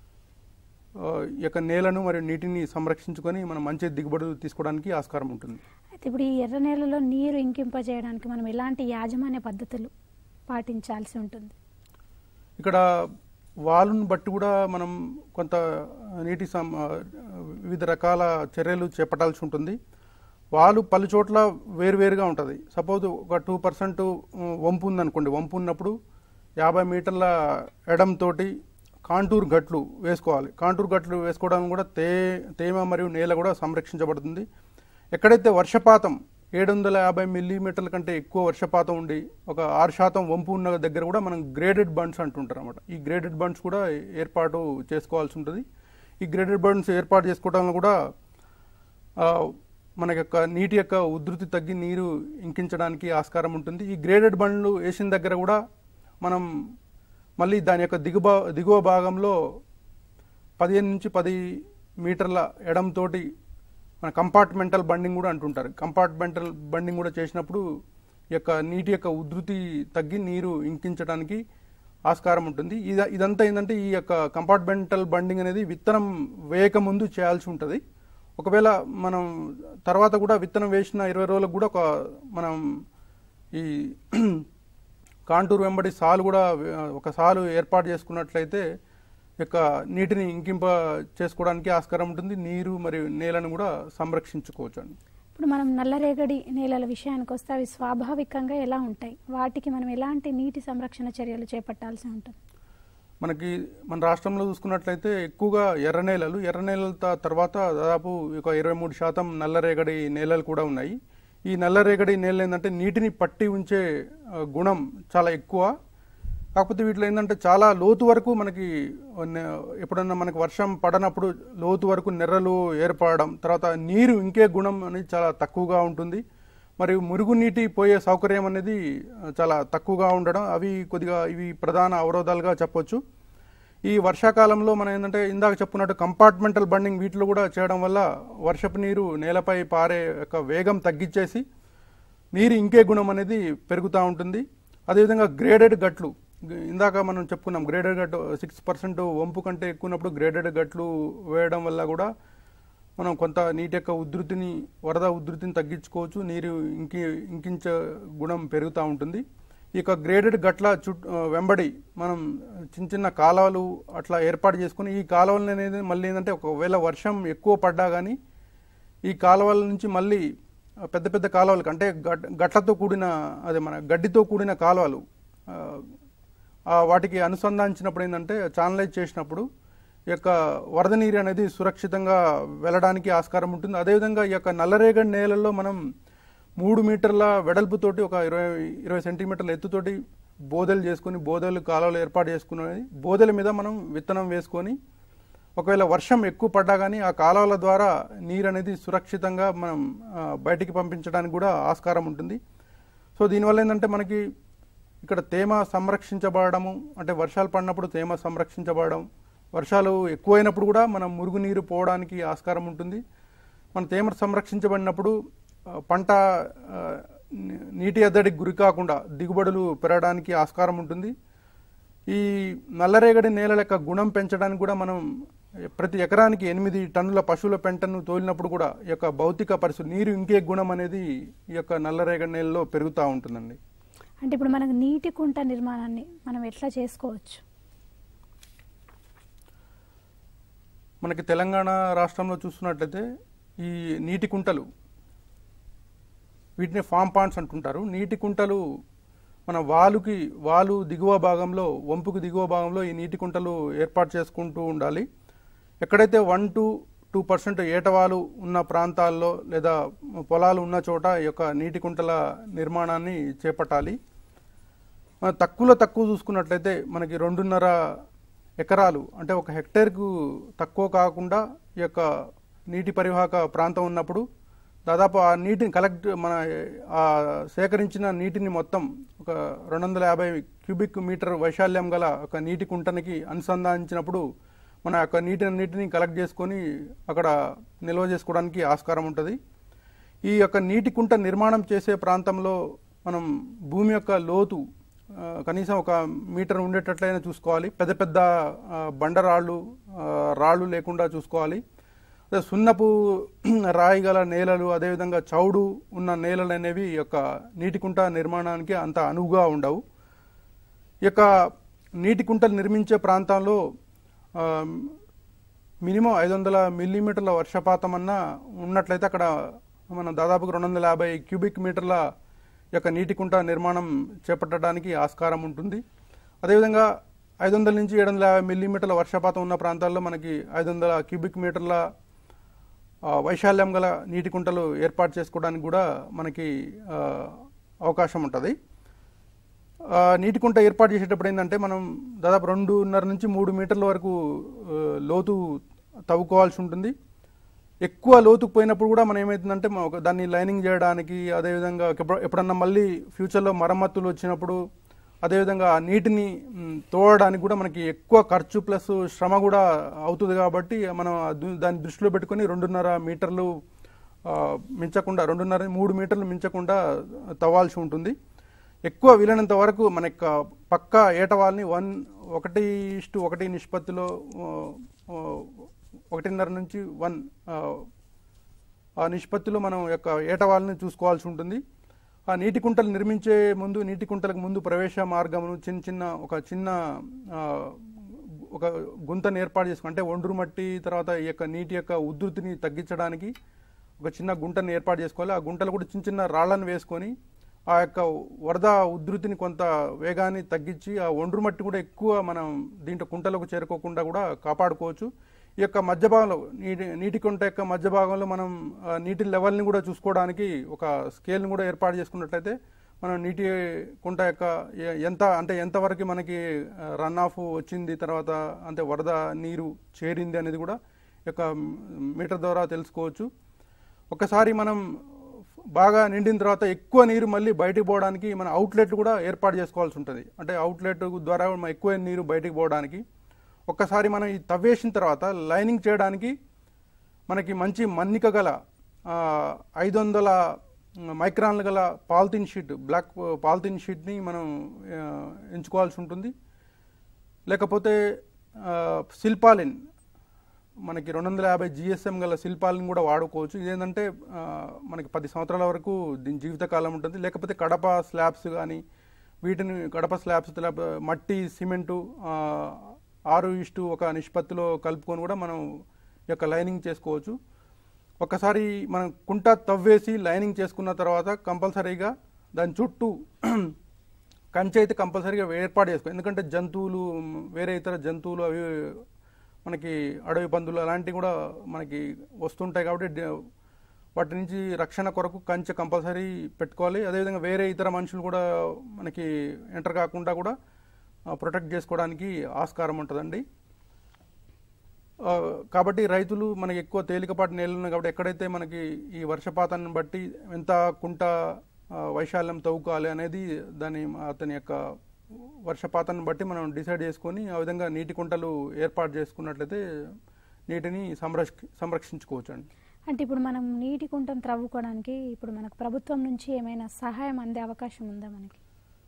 ఆ, ఈ యొక్క నేలను మరియు నీటిని సంరక్షించుకొని మనం మంచి దిగుబడులు తీసుకోవడానికి ఆస్కారం ఉంటుంది అయితే ఇప్పుడు ఈ ఎర్ర నేలలో నీరు ఇంకింపజేయడానికి మనం ఎలాంటి యాజమాన్య పద్ధతులు పాటించాల్సి ఉంటుంది ఇక్కడ వాలును బట్టి కూడా మనం కొంత నీటి సం ఆ, వివిధ రకాల చర్యలు చేపట్టాల్సి ఉంటుంది వాలు పలు చోట్ల వేరువేరుగా ఉంటుంది సపోజ్ ఒక టూ పర్సెంట్ వంపు ఉందనుకోండి వంపు ఉన్నప్పుడు యాభై మీటర్ల ఎడంతోటి కాంటూర్ గట్లు వేసుకోవాలి కాంటూర్ గట్లు వేసుకోవడం కూడా తే తేమ మరియు నేల కూడా సంరక్షించబడుతుంది ఎక్కడైతే వర్షపాతం ఏడు వందల యాభై మిల్లీమీటర్ల కంటే ఎక్కువ వర్షపాతం ఉండి ఒక ఆరు శాతం వంపు ఉన్న దగ్గర కూడా మనం గ్రేడెడ్ బండ్స్ అంటుంటారు అనమాట ఈ గ్రేడెడ్ బండ్స్ కూడా ఏర్పాటు చేసుకోవాల్సి ఉంటుంది ఈ గ్రేడెడ్ బండ్స్ ఏర్పాటు చేసుకోవడం వల్ల కూడా ఆ, మన యొక్క నీటి యొక్క ఉధృతి తగ్గి నీరు ఇంకించడానికి ఆస్కారం ఉంటుంది ఈ గ్రేడెడ్ బండ్లు వేసిన దగ్గర కూడా మనం మళ్ళీ దాని యొక్క దిగువ దిగువ భాగంలో పదిహేను నుంచి పది మీటర్ల ఎడంతోటి మన కంపార్ట్మెంటల్ బండింగ్ కూడా అంటుంటారు కంపార్ట్మెంటల్ బండింగ్ కూడా చేసినప్పుడు ఈ యొక్క నీటి యొక్క ఉధృతి తగ్గి నీరు ఇంకించడానికి ఆస్కారం ఉంటుంది ఇది ఇదంతా ఏంటంటే ఈ యొక్క కంపార్ట్మెంటల్ బండింగ్ అనేది విత్తనం వేయక ముందు చేయాల్సి ఉంటుంది ఒకవేళ మనం తర్వాత కూడా విత్తనం వేసిన ఇరవై రోజులకు కూడా ఒక మనం ఈ కాంటూర్ వెంబడి సాలు కూడా ఆ, ఒక సాలు ఏర్పాటు చేసుకున్నట్లయితే ఈ యొక్క నీటిని ఇంకింప చేసుకోవడానికి ఆస్కారం ఉంటుంది నీరు మరియు నేలను కూడా సంరక్షించుకోవచ్చు అండి ఇప్పుడు మనం నల్లరేగడి నేలల విషయానికి వస్తే అవి స్వాభావికంగా ఎలా ఉంటాయి వాటికి మనం ఎలాంటి నీటి సంరక్షణ చర్యలు చేపట్టాల్సి ఉంటుంది మనకి మన రాష్ట్రంలో చూసుకున్నట్లయితే ఎక్కువగా ఎర్ర నేలలు ఎర్ర నేలల త- తర్వాత దాదాపు ఒక ఇరవై మూడు శాతం నల్లరేగడి నేలలు కూడా ఉన్నాయి ఈ నల్లరేగడి నేలలు ఏంటంటే నీటిని పట్టి ఉంచే ఆ, గుణం చాలా ఎక్కువ కాకపోతే వీటిలో ఏంటంటే చాలా లోతు వరకు మనకి నే- ఎప్పుడన్నా మనకి వర్షం పడనప్పుడు లోతు వరకు నెర్రలు ఏర్పడడం తర్వాత నీరు ఇంకే గుణం అనేది చాలా తక్కువగా ఉంటుంది మరియు మురుగునీటి పోయే సౌకర్యం అనేది ఆ, చాలా తక్కువగా ఉండడం అవి కొద్దిగా ఇవి ప్రధాన అవరోధాలుగా చెప్పొచ్చు ఈ వర్షాకాలంలో మనం ఏంటంటే ఇందాక చెప్పుకున్నట్టు కంపార్ట్మెంటల్ బండింగ్ వీటిలో కూడా చేయడం వల్ల వర్షపు నీరు నేలపై పారే యొక్క వేగం తగ్గించేసి నీరు ఇంకే గుణం అనేది పెరుగుతూ ఉంటుంది అదేవిధంగా గ్రేడెడ్ గట్లు ఇందాక మనం చెప్పుకున్నాం గ్రేడెడ్ గట్లు సిక్స్ పర్సెంట్ వంపు కంటే ఎక్కువ ఉన్నప్పుడు గ్రేడెడ్ గట్లు వేయడం వల్ల కూడా మనం కొంత నీటి యొక్క ఉధృతిని వరద ఉధృతిని తగ్గించుకోవచ్చు నీరు ఇంకి ఇంకించ గుణం పెరుగుతూ ఉంటుంది ఈ యొక్క గ్రేడెడ్ గట్ల చుట్టూ వెంబడి మనం చిన్న చిన్న కాలువలు అట్లా ఏర్పాటు చేసుకుని ఈ కాలువలు అనేది మళ్ళీ ఏంటంటే ఒకవేళ వర్షం ఎక్కువ పడ్డా కానీ ఈ కాలువల నుంచి మళ్ళీ పెద్ద పెద్ద కాలువలకు అంటే గట్- గట్లతో కూడిన అదే మన గడ్డితో కూడిన కాలువలు ఆ, ఆ వాటికి అనుసంధానించినప్పుడు ఏంటంటే ఛానలైజ్ చేసినప్పుడు ఈ యొక్క వరద నీరు అనేది సురక్షితంగా వెళ్ళడానికి ఆస్కారం ఉంటుంది అదేవిధంగా ఈ యొక్క నల్లరేగడి నేలల్లో మనం మూడు మీటర్ల వెడల్పుతోటి ఒక ఇరవై ఇరవై సెంటీమీటర్ల ఎత్తుతోటి బోదెలు చేసుకుని బోదెలు కాలువలు ఏర్పాటు చేసుకుని బోదెల మీద మనం విత్తనం వేసుకొని ఒకవేళ వర్షం ఎక్కువ పడ్డా కానీ ఆ కాలువల ద్వారా నీరు అనేది సురక్షితంగా మనం ఆ, బయటికి పంపించడానికి కూడా ఆస్కారం ఉంటుంది సో దీనివల్ల ఏంటంటే మనకి ఇక్కడ తేమ సంరక్షించబడము అంటే వర్షాలు పడినప్పుడు తేమ సంరక్షించబడడం వర్షాలు ఎక్కువైనప్పుడు కూడా మనం మురుగునీరు పోవడానికి ఆస్కారం ఉంటుంది మన తేమ సంరక్షించబడినప్పుడు ఆ, పంట ఆ, నీ- నీటి ఎద్దడికి గురి కాకుండా దిగుబడులు పెరగడానికి ఆస్కారం ఉంటుంది ఈ నల్లరేగడి నేలల యొక్క గుణం పెంచడానికి కూడా మనం ప్రతి ఎకరానికి ఎనిమిది టన్నుల పశువుల పెంటను తోలినప్పుడు కూడా ఈ యొక్క భౌతిక పరిస్థితి నీరు ఇంకే గుణం అనేది ఈ యొక్క నల్లరేగడి నేలలో పెరుగుతూ ఉంటుందండి అంటే ఇప్పుడు మనకు నీటి కుంట నిర్మాణాన్ని మనం ఎట్లా చేసుకోవచ్చు మనకి తెలంగాణ రాష్ట్రంలో చూస్తున్నట్లయితే ఈ నీటి కుంటలు వీటిని ఫామ్ పాండ్స్ అంటుంటారు నీటి కుంటలు మన వాలుకి వాలు దిగువ భాగంలో వంపుకు దిగువ భాగంలో ఈ నీటి కుంటలు ఏర్పాటు చేసుకుంటూ ఉండాలి ఎక్కడైతే వన్ టు టూ పర్సెంట్ ఏటవాలు ఉన్న ప్రాంతాల్లో లేదా పొలాలు ఉన్న చోట ఈ యొక్క నీటి కుంటల నిర్మాణాన్ని చేపట్టాలి మన తక్కువలో తక్కువ చూసుకున్నట్లయితే మనకి రెండున్నర ఎకరాలు అంటే ఒక హెక్టేర్కు తక్కువ కాకుండా ఈ యొక్క నీటి పరివాహక ప్రాంతం ఉన్నప్పుడు దాదాపు ఆ నీటిని కలెక్ట్ మన ఆ సేకరించిన నీటిని మొత్తం ఒక రెండు వందల యాభై క్యూబిక్ మీటర్ వైశాల్యం గల ఒక నీటి కుంటనికి అనుసంధానించినప్పుడు మన యొక్క నీటిని నీటిని కలెక్ట్ చేసుకొని అక్కడ నిల్వ చేసుకోవడానికి ఆస్కారం ఉంటుంది ఈ యొక్క నీటి కుంట నిర్మాణం చేసే ప్రాంతంలో మనం భూమి యొక్క లోతు ఆ, కనీసం ఒక మీటర్ ఉండేటట్లయినా చూసుకోవాలి పెద్ద పెద్ద ఆ, బండరాళ్ళు ఆ, రాళ్ళు లేకుండా చూసుకోవాలి అదే సున్నపు రాయి గల నేలలు అదేవిధంగా చౌడు ఉన్న నేలలు అనేవి ఈ యొక్క నీటి కుంట నిర్మాణానికి అంత అనువుగా ఉండవు ఈ యొక్క నీటి కుంటలు నిర్మించే ప్రాంతంలో ఆ, మినిమం ఐదు వందల మిల్లీమీటర్ల వర్షపాతం అన్నా ఉన్నట్లయితే అక్కడ మనం దాదాపుగా రెండు వందల యాభై క్యూబిక్ మీటర్ల యొక్క నీటి కుంట నిర్మాణం చేపట్టడానికి ఆస్కారం ఉంటుంది అదేవిధంగా ఐదు వందల నుంచి ఏడు వందల యాభై మిల్లీమీటర్ల వర్షపాతం ఉన్న ప్రాంతాల్లో మనకి ఐదు వందల క్యూబిక్ మీటర్ల ఆ, వైశాల్యం గల నీటి కుంటలు ఏర్పాటు చేసుకోవడానికి కూడా మనకి ఆ, అవకాశం ఉంటుంది ఆ, నీటి కుంట ఏర్పాటు చేసేటప్పుడు ఏంటంటే మనం దాదాపు రెండున్నర నుంచి మూడు మీటర్ల వరకు ఆ, లోతు తవ్వుకోవాల్సి ఉంటుంది ఎక్కువ లోతుకు పోయినప్పుడు కూడా మనం ఏమవుతుందంటే మనం ఒక దాన్ని లైనింగ్ చేయడానికి అదేవిధంగా ఎప్పుడు- ఎప్పుడన్నా మళ్ళీ ఫ్యూచర్లో మరమ్మతులు వచ్చినప్పుడు అదేవిధంగా ఆ నీటిని మ్, తోడడానికి కూడా మనకి ఎక్కువ ఖర్చు ప్లస్ శ్రమ కూడా అవుతుంది కాబట్టి మనం ఆ దు- దాన్ని దృష్టిలో పెట్టుకొని రెండున్నర మీటర్లు ఆ, మించకుండా రెండున్నర మూడు మీటర్లు మించకుండా తవ్వాల్సి ఉంటుంది ఎక్కువ వీలైనంత వరకు మన యొక్క పక్క ఏటవాల్ని వన్ ఒకటి ఇష్టు ఒకటి నిష్పత్తిలో ఆ, ఆ, ఒకటిన్నర నుంచి వన్ ఆ, ఆ నిష్పత్తిలో మనం యొక్క ఏటవాళ్ళని చూసుకోవాల్సి ఉంటుంది ఆ నీటి కుంటలు నిర్మించే ముందు నీటి కుంటలకు ముందు ప్రవేశ మార్గమును చిన్న చిన్న ఒక చిన్న ఆ, ఒక గుంతను ఏర్పాటు చేసుకుని అంటే ఒండ్రు మట్టి తర్వాత ఈ యొక్క నీటి యొక్క ఉధృతిని తగ్గించడానికి ఒక చిన్న గుంటను ఏర్పాటు చేసుకోవాలి ఆ గుంటలు కూడా చిన్న చిన్న రాళ్లను వేసుకొని ఆ యొక్క వరద ఉధృతిని కొంత వేగాన్ని తగ్గించి ఆ ఒండ్రు మట్టి కూడా ఎక్కువ మనం దీంట్లో కుంటలకు చేరుకోకుండా కూడా కాపాడుకోవచ్చు ఈ యొక్క మధ్య భాగంలో నీటి నీటి కుంట యొక్క మధ్య భాగంలో మనం ఆ, నీటి లెవెల్ని కూడా చూసుకోవడానికి ఒక స్కేల్ని కూడా ఏర్పాటు చేసుకున్నట్లయితే మనం నీటి కుంట యొక్క ఎ- ఎంత అంటే ఎంతవరకు మనకి రన్ ఆఫ్ వచ్చింది తర్వాత అంటే వరద నీరు చేరింది అనేది కూడా ఈ యొక్క మీటర్ ద్వారా తెలుసుకోవచ్చు ఒకసారి మనం బాగా నిండిన తర్వాత ఎక్కువ నీరు మళ్ళీ బయటికి పోవడానికి మన అవుట్లెట్ కూడా ఏర్పాటు చేసుకోవాల్సి ఉంటుంది అంటే అవుట్లెట్ ద్వారా మన ఎక్కువ నీరు బయటికి పోవడానికి ఒక్కసారి మనం ఈ తవ్వేసిన తర్వాత లైనింగ్ చేయడానికి మనకి మంచి మన్నిక గల ఐదు వందల మైక్రాన్లు గల పాలిథిన్ షీట్ బ్లాక్ పాలిథిన్ షీట్ని మనం ఆ, ఎంచుకోవాల్సి ఉంటుంది లేకపోతే ఆ, సిల్పాలిన్ మనకి రెండు వందల యాభై జిఎస్ఎం గల శిల్పాలను కూడా వాడుకోవచ్చు ఇదేంటంటే ఆ, మనకి పది సంవత్సరాల వరకు దీని జీవితకాలం ఉంటుంది లేకపోతే కడప స్లాబ్స్ కానీ వీటిని కడప స్లాబ్స్ లేకపోతే మట్టి సిమెంటు ఆ, ఆరు ఇష్టు ఒక నిష్పత్తిలో కలుపుకొని కూడా మనం ఈ యొక్క లైనింగ్ చేసుకోవచ్చు ఒకసారి మనం కుంట తవ్వేసి లైనింగ్ చేసుకున్న తర్వాత కంపల్సరీగా దాని చుట్టూ కంచె అయితే కంపల్సరీగా ఏర్పాటు చేసుకో ఎందుకంటే జంతువులు మ్, వేరే ఇతర జంతువులు అవి మనకి అడవి పందులు అలాంటివి కూడా మనకి వస్తుంటాయి కాబట్టి డ- వాటి నుంచి రక్షణ కొరకు కంచె కంపల్సరీ పెట్టుకోవాలి అదేవిధంగా వేరే ఇతర మనుషులు కూడా మనకి ఎంటర్ కాకుండా కూడా ప్రొటెక్ట్ చేసుకోవడానికి ఆస్కారం ఉంటుందండి ఆ, కాబట్టి రైతులు మనకి ఎక్కువ తేలికపాటి నేలలు ఉన్నాయి కాబట్టి ఎక్కడైతే మనకి ఈ వర్షపాతాన్ని బట్టి ఎంత కుంట ఆ, వైశాల్యం తవ్వుకోవాలి అనేది దాని అతని యొక్క వర్షపాతాన్ని బట్టి మనం డిసైడ్ చేసుకొని ఆ విధంగా నీటి కుంటలు ఏర్పాటు చేసుకున్నట్లయితే నీటిని సంరక్ష సంరక్షించుకోవచ్చు అండి అంటే ఇప్పుడు మనం నీటి కుంటను త్రవ్వుకోవడానికి ఇప్పుడు మనకు ప్రభుత్వం నుంచి ఏమైనా సహాయం అందే అవకాశం ఉందా మనకి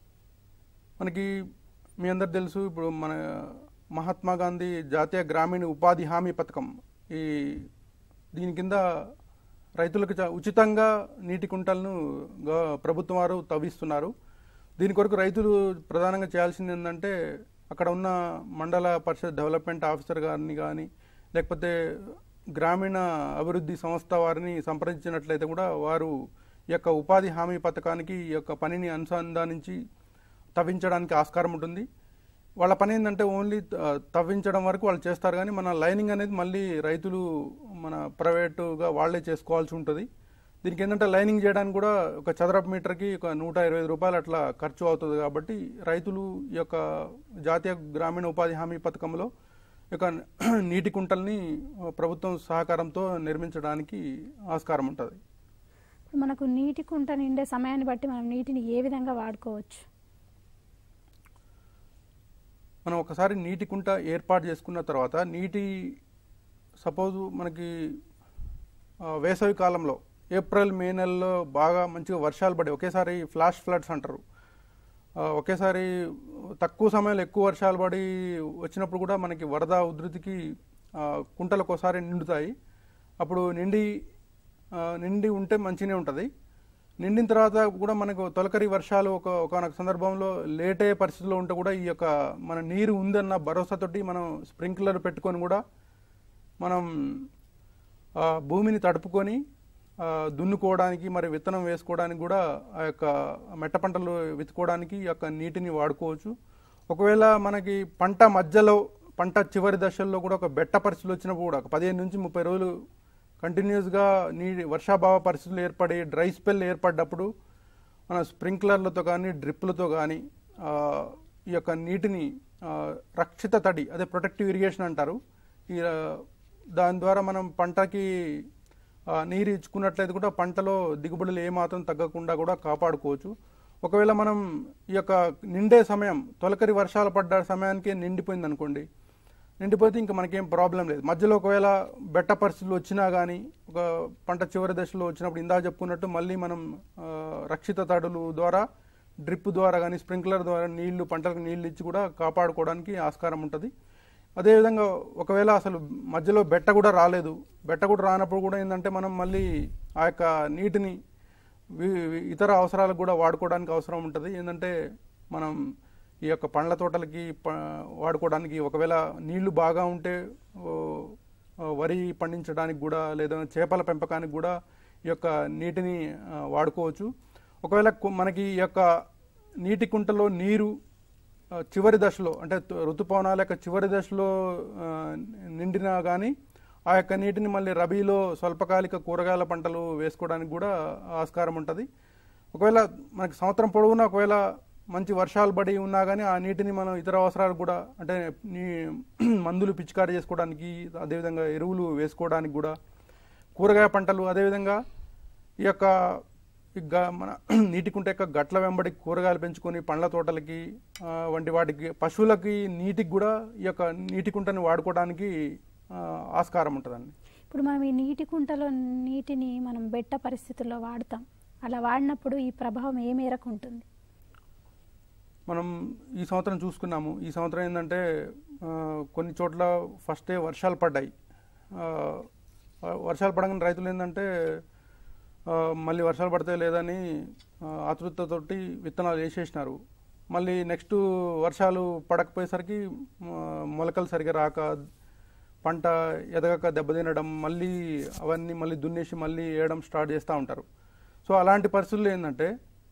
మనకి మీ అందరు తెలుసు ఇప్పుడు మన మహాత్మా గాంధీ జాతీయ గ్రామీణ ఉపాధి హామీ పథకం ఈ దీని కింద రైతులకు చ- ఉచితంగా నీటి కుంటలను గ- ప్రభుత్వం వారు తవ్విస్తున్నారు దీని కొరకు రైతులు ప్రధానంగా చేయాల్సింది ఏంటంటే అక్కడ ఉన్న మండల పరిషత్ డెవలప్మెంట్ ఆఫీసర్ గారిని కానీ లేకపోతే గ్రామీణ అభివృద్ధి సంస్థ వారిని సంప్రదించినట్లయితే కూడా వారు ఈ యొక్క ఉపాధి హామీ పథకానికి ఈ యొక్క పనిని అనుసంధానించి తవ్వించడానికి ఆస్కారం ఉంటుంది వాళ్ళ పని ఏంటంటే ఓన్లీ త- తవ్వించడం వరకు వాళ్ళు చేస్తారు కానీ మన లైనింగ్ అనేది మళ్ళీ రైతులు మన ప్రైవేటుగా వాళ్ళే చేసుకోవాల్సి ఉంటుంది దీనికి ఏంటంటే లైనింగ్ చేయడానికి కూడా ఒక చదరపు మీటర్కి ఒక నూట ఇరవై ఐదు రూపాయలు అట్లా ఖర్చు అవుతుంది కాబట్టి రైతులు ఈ యొక్క జాతీయ గ్రామీణ ఉపాధి హామీ పథకంలో ఈ యొక్క నీటి కుంటల్ని ప్రభుత్వం సహకారంతో నిర్మించడానికి ఆస్కారం ఉంటుంది ఇప్పుడు మనకు నీటి కుంట నిండే సమయాన్ని బట్టి మనం నీటిని ఏ విధంగా వాడుకోవచ్చు మనం ఒకసారి నీటి కుంట ఏర్పాటు చేసుకున్న తర్వాత నీటి సపోజ్ మనకి ఆ, వేసవి కాలంలో ఏప్రిల్ మే నెలలో బాగా మంచిగా వర్షాలు పడి ఒకేసారి ఫ్లాష్ ఫ్లడ్స్ అంటారు ఆ, ఒకేసారి తక్కువ సమయంలో ఎక్కువ వర్షాలు పడి వచ్చినప్పుడు కూడా మనకి వరద ఉధృతికి ఆ, కుంటలు ఒకసారి నిండుతాయి అప్పుడు నిండి ఆ, నిండి ఉంటే మంచిగానే ఉంటుంది నిండిన తర్వాత కూడా మనకు తొలకరి వర్షాలు ఒక ఒకనొక సందర్భంలో లేట్ అయ్యే పరిస్థితిలో ఉంటే కూడా ఈ యొక్క మన నీరు ఉందన్న భరోసాతోటి మనం స్ప్రింక్లర్ పెట్టుకొని కూడా మనం ఆ, భూమిని తడుపుకొని ఆ, దున్నుకోవడానికి మరి విత్తనం వేసుకోవడానికి కూడా ఆ యొక్క మెట్ట పంటలు విత్తుకోవడానికి ఈ యొక్క నీటిని వాడుకోవచ్చు ఒకవేళ మనకి పంట మధ్యలో పంట చివరి దశల్లో కూడా ఒక బెట్ట పరిస్థితులు వచ్చినప్పుడు కూడా ఒక పదిహేను నుంచి ముప్పై రోజులు కంటిన్యూస్గా నీ వర్షాభావ పరిస్థితులు ఏర్పడి డ్రై స్పెల్ ఏర్పడ్డప్పుడు మన స్ప్రింక్లర్లతో కానీ డ్రిప్లతో కానీ ఆ, ఈ యొక్క నీటిని ఆ, రక్షిత తడి అదే ప్రొటెక్టివ్ ఇరిగేషన్ అంటారు ఈ ఆ, దాని ద్వారా మనం పంటకి ఆ, నీరు ఇచ్చుకున్నట్లయితే కూడా పంటలో దిగుబడులు ఏమాత్రం తగ్గకుండా కూడా కాపాడుకోవచ్చు ఒకవేళ మనం ఈ యొక్క నిండే సమయం తొలకరి వర్షాలు పడ్డ సమయానికి నిండిపోయింది అనుకోండి నిండిపోతే ఇంకా మనకేం ప్రాబ్లం లేదు మధ్యలో ఒకవేళ బెట్ట పరిస్థితులు వచ్చినా కానీ ఒక పంట చివరి దశలో వచ్చినప్పుడు ఇందా చెప్పుకున్నట్టు మళ్ళీ మనం ఆ, రక్షిత తడులు ద్వారా డ్రిప్ ద్వారా కానీ స్ప్రింక్లర్ ద్వారా నీళ్లు పంటలకు నీళ్లు ఇచ్చి కూడా కాపాడుకోవడానికి ఆస్కారం ఉంటుంది అదేవిధంగా ఒకవేళ అసలు మధ్యలో బెట్ట కూడా రాలేదు బెట్ట కూడా రానప్పుడు కూడా ఏంటంటే మనం మళ్ళీ ఆ యొక్క నీటిని వి- వి- ఇతర అవసరాలకు కూడా వాడుకోవడానికి అవసరం ఉంటుంది ఏంటంటే మనం ఈ యొక్క పండ్ల తోటలకి ప- వాడుకోవడానికి ఒకవేళ నీళ్లు బాగా ఉంటే ఓ, ఓ, వరి పండించడానికి కూడా లేదా చేపల పెంపకానికి కూడా ఈ యొక్క నీటిని ఆ, వాడుకోవచ్చు ఒకవేళ కు- మనకి ఈ యొక్క నీటి కుంటలో నీరు ఆ, చివరి దశలో అంటే తు- ఋతుపవనాల యొక్క చివరి దశలో ఆ, నిండినా కానీ ఆ యొక్క నీటిని మళ్ళీ రబీలో స్వల్పకాలిక కూరగాయల పంటలు వేసుకోవడానికి కూడా ఆస్కారం ఉంటుంది ఒకవేళ మనకి సంవత్సరం పొడవునా ఒకవేళ మంచి వర్షాలు పడి ఉన్నా కానీ ఆ నీటిని మనం ఇతర అవసరాలకు కూడా అంటే నీ మందులు పిచికారీ చేసుకోవడానికి అదేవిధంగా ఎరువులు వేసుకోవడానికి కూడా కూరగాయ పంటలు అదేవిధంగా ఈ యొక్క ఈ గ- మన నీటి కుంట యొక్క గట్ల వెంబడి కూరగాయలు పెంచుకొని పండ్ల తోటలకి ఆ, వంటి వాటికి పశువులకి నీటికి కూడా ఈ యొక్క నీటి కుంటని వాడుకోవడానికి ఆ, ఆస్కారం ఉంటుందండి ఇప్పుడు మనం ఈ నీటి కుంటలో నీటిని మనం బెట్ట పరిస్థితుల్లో వాడతాం అలా వాడినప్పుడు ఈ ప్రభావం ఏ మేరకు ఉంటుంది మనం ఈ సంవత్సరం చూసుకున్నాము ఈ సంవత్సరం ఏంటంటే ఆ, కొన్ని చోట్ల ఫస్టే వర్షాలు పడ్డాయి ఆ, ఆ, వర్షాలు పడగానే రైతులు ఏంటంటే ఆ, మళ్ళీ వర్షాలు పడతాయి లేదని ఆ, ఆతృతతోటి విత్తనాలు వేసేసినారు మళ్ళీ నెక్స్ట్ వర్షాలు పడకపోయేసరికి ఆ, మొలకలు సరిగా రాక పంట ఎదగక దెబ్బతినడం మళ్ళీ అవన్నీ మళ్ళీ దున్నేసి మళ్ళీ వేయడం స్టార్ట్ చేస్తూ ఉంటారు సో అలాంటి పరిస్థితుల్లో ఏంటంటే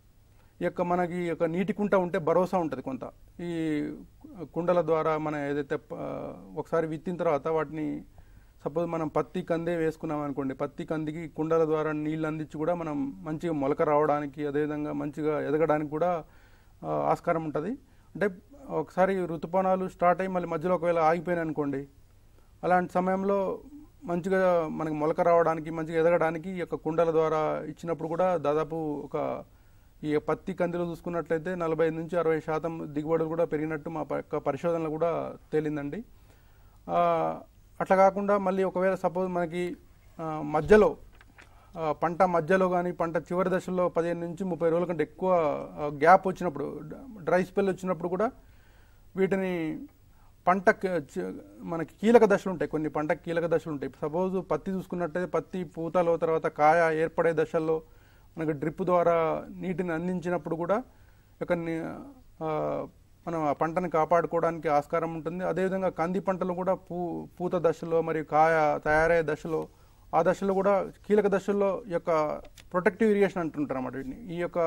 ఈ యొక్క మనకి ఈ యొక్క నీటి కుంట ఉంటే భరోసా ఉంటుంది కొంత ఈ కుండల ద్వారా మన ఏదైతే ఆ, ఒకసారి విత్తిన తర్వాత వాటిని సపోజ్ మనం పత్తి కందే వేసుకున్నాం అనుకోండి పత్తి కందికి కుండల ద్వారా నీళ్ళు అందించి కూడా మనం మంచిగా మొలక రావడానికి అదేవిధంగా మంచిగా ఎదగడానికి కూడా ఆ, ఆస్కారం ఉంటుంది అంటే ఒకసారి ఋతుపవనాలు స్టార్ట్ అయ్యి మళ్ళీ మధ్యలో ఒకవేళ ఆగిపోయినాయి అనుకోండి అలాంటి సమయంలో మంచిగా మనకి మొలక రావడానికి మంచిగా ఎదగడానికి ఈ యొక్క కుండల ద్వారా ఇచ్చినప్పుడు కూడా దాదాపు ఒక ఈ పత్తి కందిలో చూసుకున్నట్లయితే నలభై నుంచి అరవై శాతం దిగుబడులు కూడా పెరిగినట్టు మా ప- యొక్క పరిశోధనలు కూడా తేలిందండి ఆ, అట్లా కాకుండా మళ్ళీ ఒకవేళ సపోజ్ మనకి ఆ, మధ్యలో ఆ, పంట మధ్యలో కానీ పంట చివరి దశలో పదిహేను నుంచి ముప్పై రోజుల కంటే ఎక్కువ ఆ, గ్యాప్ వచ్చినప్పుడు డ్రై స్పెల్ వచ్చినప్పుడు కూడా వీటిని పంట క- చ- మనకి కీలక దశలు ఉంటాయి కొన్ని పంట కీలక దశలు ఉంటాయి సపోజ్ పత్తి చూసుకున్నట్టయితే పత్తి పూతలో తర్వాత కాయ ఏర్పడే దశల్లో మనకి డ్రిప్ ద్వారా నీటిని అందించినప్పుడు కూడా ఒక ని- ఆ, మనం ఆ పంటని కాపాడుకోవడానికి ఆస్కారం ఉంటుంది అదేవిధంగా కంది పంటలు కూడా పూ పూత దశలో మరియు కాయ తయారయ్యే దశలో ఆ దశలో కూడా కీలక దశల్లో ఈ యొక్క ప్రొటెక్టివ్ ఇరిగేషన్ అంటుంటారు అన్నమాట వీటిని ఈ యొక్క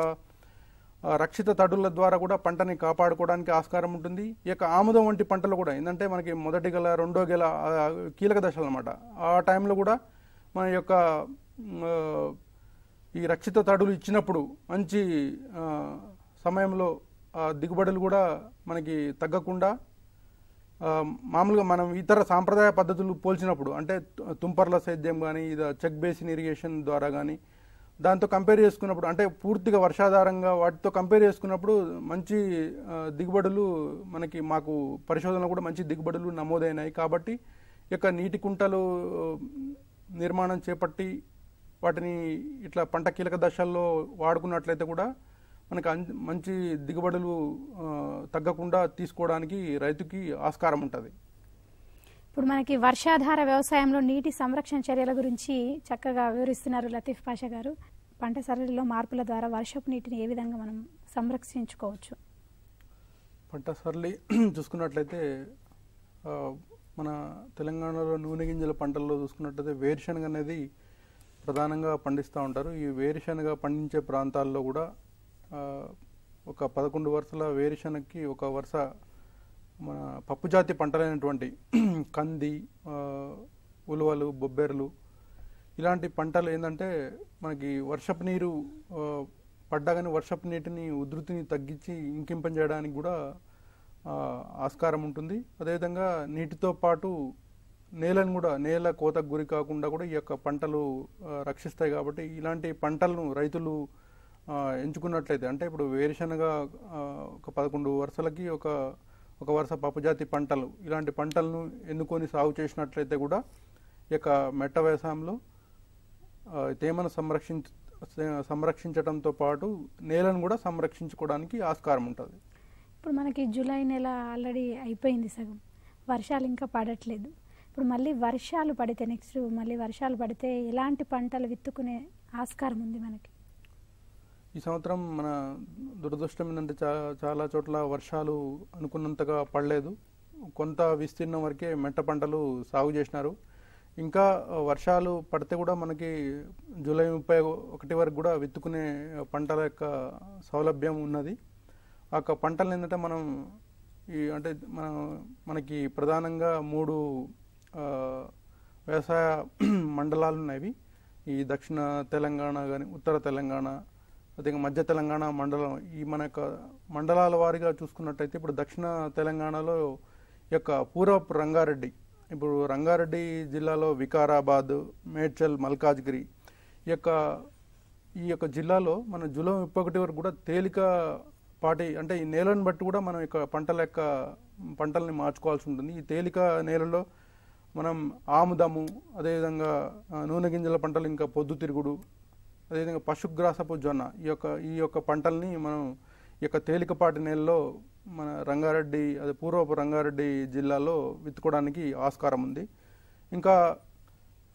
ఆ, రక్షిత తడుల ద్వారా కూడా పంటని కాపాడుకోవడానికి ఆస్కారం ఉంటుంది ఈ యొక్క ఆముదం వంటి పంటలు కూడా ఏంటంటే మనకి మొదటి గెల రెండో గెల ఆ, కీలక దశలు అనమాట ఆ టైంలో కూడా మన యొక్క మ్, ఆ, ఈ రక్షిత తడులు ఇచ్చినప్పుడు మంచి ఆ, సమయంలో ఆ దిగుబడులు కూడా మనకి తగ్గకుండా ఆ, మామూలుగా మనం ఇతర సాంప్రదాయ పద్ధతులు పోల్చినప్పుడు అంటే తు- తుంపర్ల సేద్యం కానీ ఇది చెక్ బేసిన్ ఇరిగేషన్ ద్వారా కానీ దాంతో కంపేర్ చేసుకున్నప్పుడు అంటే పూర్తిగా వర్షాధారంగా వాటితో కంపేర్ చేసుకున్నప్పుడు మంచి ఆ, దిగుబడులు మనకి మాకు పరిశోధనలో కూడా మంచి దిగుబడులు నమోదైనాయి కాబట్టి ఈ యొక్క నీటి కుంటలు ఆ, నిర్మాణం చేపట్టి వాటిని ఇట్లా పంట కీలక దశల్లో వాడుకున్నట్లయితే కూడా మనకు అన్- మంచి దిగుబడులు ఆ, తగ్గకుండా తీసుకోవడానికి రైతుకి ఆస్కారం ఉంటుంది ఇప్పుడు మనకి వర్షాధార వ్యవసాయంలో నీటి సంరక్షణ చర్యల గురించి చక్కగా వివరిస్తున్నారు లతీఫ్ పాషా గారు పంట సరళిలో మార్పుల ద్వారా వర్షపు నీటిని ఏ విధంగా మనం సంరక్షించుకోవచ్చు పంట సరళి చూసుకున్నట్లయితే ఆ, మన తెలంగాణలో నూనె గింజల పంటల్లో చూసుకున్నట్లయితే వేరుశనగ అనేది ప్రధానంగా పండిస్తూ ఉంటారు ఈ వేరుశనగ పండించే ప్రాంతాల్లో కూడా ఆ, ఒక పదకొండు వరుసల వేరుశనగకి ఒక వరుస మన పప్పు జాతి పంటలైనటువంటి కంది ఆ, ఉలువలు బొబ్బెర్లు ఇలాంటి పంటలు ఏంటంటే మనకి వర్షపు నీరు ఆ, పడ్డాగానే వర్షపు నీటిని ఉధృతిని తగ్గించి ఇంకింపజేయడానికి కూడా ఆ, ఆస్కారం ఉంటుంది అదేవిధంగా నీటితో పాటు నేలను కూడా నేల కోతకు గురి కాకుండా కూడా ఈ యొక్క పంటలు ఆ, రక్షిస్తాయి కాబట్టి ఇలాంటి పంటలను రైతులు ఆ, ఎంచుకున్నట్లయితే అంటే ఇప్పుడు వేరుశనగ ఆ, ఒక పదకొండు వరుసలకి ఒక ఒక వరుస పప్పుజాతి పంటలు ఇలాంటి పంటలను ఎన్నుకొని సాగు చేసినట్లయితే కూడా ఈ యొక్క మెట్ట వ్యవసాయంలో ఆ, తేమను సంరక్షించ సంరక్షించడంతో పాటు నేలను కూడా సంరక్షించుకోవడానికి ఆస్కారం ఉంటుంది ఇప్పుడు మనకి జూలై నెల ఆల్రెడీ అయిపోయింది సగం వర్షాలు ఇంకా పడట్లేదు ఇప్పుడు మళ్ళీ వర్షాలు పడితే నెక్స్ట్ మళ్ళీ వర్షాలు పడితే ఎలాంటి పంటలు విత్తుకునే ఆస్కారం ఉంది మనకి ఈ సంవత్సరం మన దురదృష్టం ఏంటంటే చా చాలా చోట్ల వర్షాలు అనుకున్నంతగా పడలేదు కొంత విస్తీర్ణం వరకే మెట్ట పంటలు సాగు చేసినారు ఇంకా వర్షాలు పడితే కూడా మనకి జూలై ముప్పై ఒకటి వరకు కూడా విత్తుకునే పంటల యొక్క సౌలభ్యం ఉన్నది ఆ యొక్క పంటలు ఏంటంటే మనం ఈ అంటే మనం మనకి ప్రధానంగా మూడు ఆ, వ్యవసాయ మండలాలు ఉన్నాయి ఈ దక్షిణ తెలంగాణ కానీ ఉత్తర తెలంగాణ అదే మధ్య తెలంగాణ మండలం ఈ మన యొక్క మండలాల వారీగా చూసుకున్నట్టయితే ఇప్పుడు దక్షిణ తెలంగాణలో ఈ యొక్క పూర్వపు రంగారెడ్డి ఇప్పుడు రంగారెడ్డి జిల్లాలో వికారాబాద్ మేడ్చల్ మల్కాజ్గిరి ఈ యొక్క ఈ యొక్క జిల్లాలో మన జూలై ముప్పై ఒకటి వరకు కూడా తేలిక పాటి అంటే ఈ నేలను బట్టి కూడా మనం ఇక పంటల యొక్క పంటల్ని మార్చుకోవాల్సి ఉంటుంది ఈ తేలిక నేలలో మనం ఆముదము అదేవిధంగా ఆ, నూనె గింజల పంటలు ఇంకా పొద్దుతిరుగుడు అదేవిధంగా పశుగ్రాసపు జొన్న ఈ యొక్క ఈ యొక్క పంటల్ని మనం ఈ యొక్క తేలికపాటి నేలలో మన రంగారెడ్డి అదే పూర్వపు రంగారెడ్డి జిల్లాలో విత్తుకోవడానికి ఆస్కారం ఉంది ఇంకా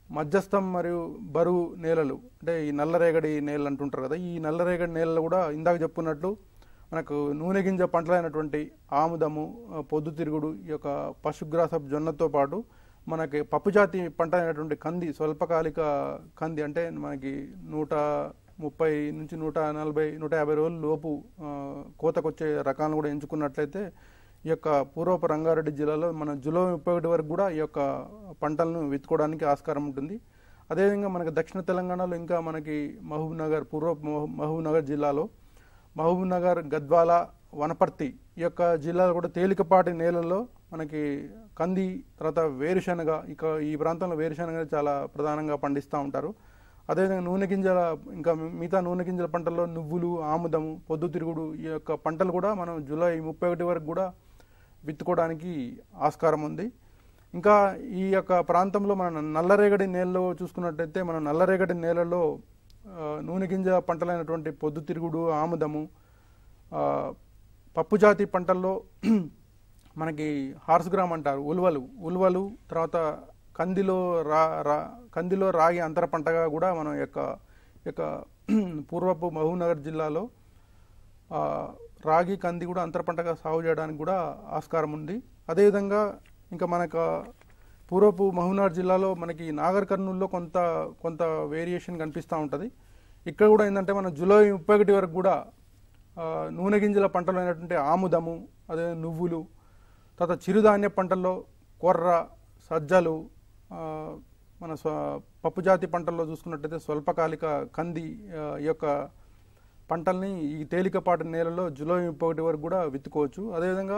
మధ్యస్థం మరియు బరువు నేలలు అంటే ఈ నల్లరేగడి నేలలు అంటుంటారు కదా ఈ నల్లరేగడి నేలలు కూడా ఇందాక చెప్పుకున్నట్లు మనకు నూనె గింజ పంటలైనటువంటి ఆముదము ఆ, పొద్దుతిరుగుడు ఈ యొక్క పశుగ్రాసపు జొన్నతో పాటు మనకి పప్పు జాతి పంట అయినటువంటి కంది స్వల్పకాలిక కంది అంటే మనకి నూట ముప్పై నుంచి నూట నలభై నూట యాభై రోజుల లోపు ఆ, కోతకొచ్చే రకాలను కూడా ఎంచుకున్నట్లయితే ఈ యొక్క పూర్వపు రంగారెడ్డి జిల్లాలో మన జూలై ముప్పై ఒకటి వరకు కూడా ఈ యొక్క పంటలను విత్తుకోవడానికి ఆస్కారం ఉంటుంది అదేవిధంగా మనకి దక్షిణ తెలంగాణలో ఇంకా మనకి మహబూబ్ నగర్ పూర్వపు మహబూ- మహబూబ్ నగర్ జిల్లాలో మహబూబ్ నగర్ గద్వాల వనపర్తి ఈ యొక్క జిల్లాలో కూడా తేలికపాటి నేలల్లో మనకి కంది తర్వాత వేరుశనగ ఇక ఈ ప్రాంతంలో వేరుశనగ చాలా ప్రధానంగా పండిస్తూ ఉంటారు అదేవిధంగా నూనె గింజల ఇంకా మిగతా నూనె గింజల పంటల్లో నువ్వులు ఆముదము పొద్దుతిరుగుడు ఈ యొక్క పంటలు కూడా మనం జూలై ముప్పై ఒకటి వరకు కూడా విత్తుకోవడానికి ఆస్కారం ఉంది ఇంకా ఈ యొక్క ప్రాంతంలో మన నల్లరేగడి నేలలో చూసుకున్నట్టయితే మన నల్లరేగడి నేలలో ఆ, నూనె గింజ పంటలైనటువంటి పొద్దుతిరుగుడు ఆముదము ఆ, పప్పు జాతి పంటల్లో మనకి హార్స్ గ్రామ్ అంటారు ఉలువలు ఉలువలు తర్వాత కందిలో రా రా కందిలో రాగి అంతర పంటగా కూడా మనం ఈ యొక్క ఈ యొక్క పూర్వపు మహబూబ్నగర్ జిల్లాలో ఆ, రాగి కంది కూడా అంతర పంటగా సాగు చేయడానికి కూడా ఆస్కారం ఉంది అదేవిధంగా ఇంకా మనకు పూర్వపు మహబూబ్నగర్ జిల్లాలో మనకి నాగర్ కర్నూల్లో కొంత కొంత వేరియేషన్ కనిపిస్తూ ఉంటుంది ఇక్కడ కూడా ఏంటంటే మన జూలై ముప్పై ఒకటి వరకు కూడా ఆ, నూనె గింజల పంటలు అయినటువంటి ఆముదము అదే నువ్వులు తర్వాత చిరుధాన్య పంటల్లో కొర్ర సజ్జలు ఆ, మన స్వ పప్పు జాతి పంటల్లో చూసుకున్నట్టయితే స్వల్పకాలిక కంది ఆ, ఈ యొక్క పంటల్ని ఈ తేలికపాటి నేలలో జూలై ముప్పై ఒకటి వరకు కూడా విత్తుకోవచ్చు అదేవిధంగా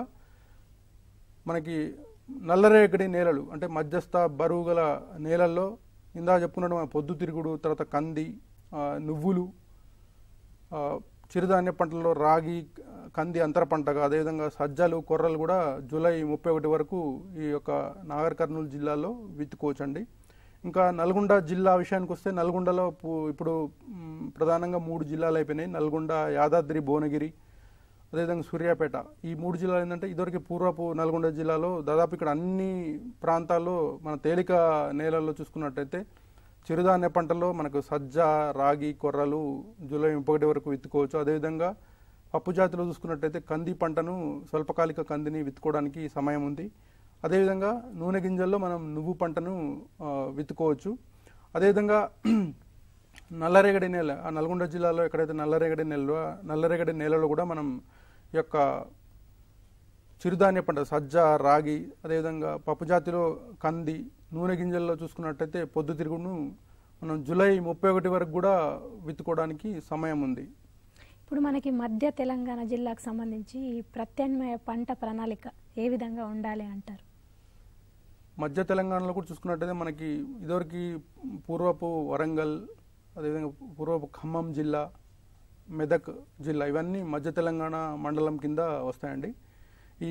మనకి నల్లరేగడి నేలలు అంటే మధ్యస్థ బరువు గల నేలల్లో ఇందా చెప్పుకున్నట్టు మన పొద్దుతిరుగుడు తర్వాత కంది ఆ, నువ్వులు ఆ, చిరుధాన్య పంటల్లో రాగి కంది అంతర పంటగా అదేవిధంగా సజ్జలు కొర్రలు కూడా జూలై ముప్పై ఒకటి వరకు ఈ యొక్క నాగర్ కర్నూలు జిల్లాలో విత్తుకోవచ్చండి ఇంకా నల్గొండ జిల్లా విషయానికి వస్తే నల్గొండలో పు- ఇప్పుడు మ్, ప్రధానంగా మూడు జిల్లాలు అయిపోయినాయి నల్గొండ యాదాద్రి భువనగిరి అదేవిధంగా సూర్యాపేట ఈ మూడు జిల్లాలు ఏంటంటే ఇదివరకు పూర్వపు నల్గొండ జిల్లాలో దాదాపు ఇక్కడ అన్ని ప్రాంతాల్లో మన తేలిక నేలల్లో చూసుకున్నట్టయితే చిరుధాన్య పంటల్లో మనకు సజ్జ రాగి కొర్రలు జూలై ముప్పై ఒకటి వరకు విత్తుకోవచ్చు అదేవిధంగా పప్పు జాతిలో చూసుకున్నట్టయితే కంది పంటను స్వల్పకాలిక కందిని విత్తుకోవడానికి సమయం ఉంది అదేవిధంగా నూనె గింజల్లో మనం నువ్వు పంటను ఆ, విత్తుకోవచ్చు అదేవిధంగా నల్లరేగడి నేల ఆ నల్గొండ జిల్లాలో ఎక్కడైతే నల్లరేగడి నేలలో ఆ నల్లరేగడి నేలలో కూడా మనం ఈ యొక్క చిరుధాన్య పంట సజ్జ రాగి అదేవిధంగా పప్పు జాతిలో కంది నూనె గింజల్లో చూసుకున్నట్టయితే పొద్దుతిరుగుడును మనం జూలై ముప్పై ఒకటి వరకు కూడా విత్తుకోవడానికి సమయం ఉంది ఇప్పుడు మనకి మధ్య తెలంగాణ జిల్లాకు సంబంధించి ఈ ప్రత్యామ్నాయ పంట ప్రణాళిక ఏ విధంగా ఉండాలి అంటారు మధ్య తెలంగాణలో కూడా చూసుకున్నట్టయితే మనకి ఇదివరకు పూర్వపు వరంగల్ అదేవిధంగా పూర్వపు ఖమ్మం జిల్లా మెదక్ జిల్లా ఇవన్నీ మధ్య తెలంగాణ మండలం కింద వస్తాయండి ఈ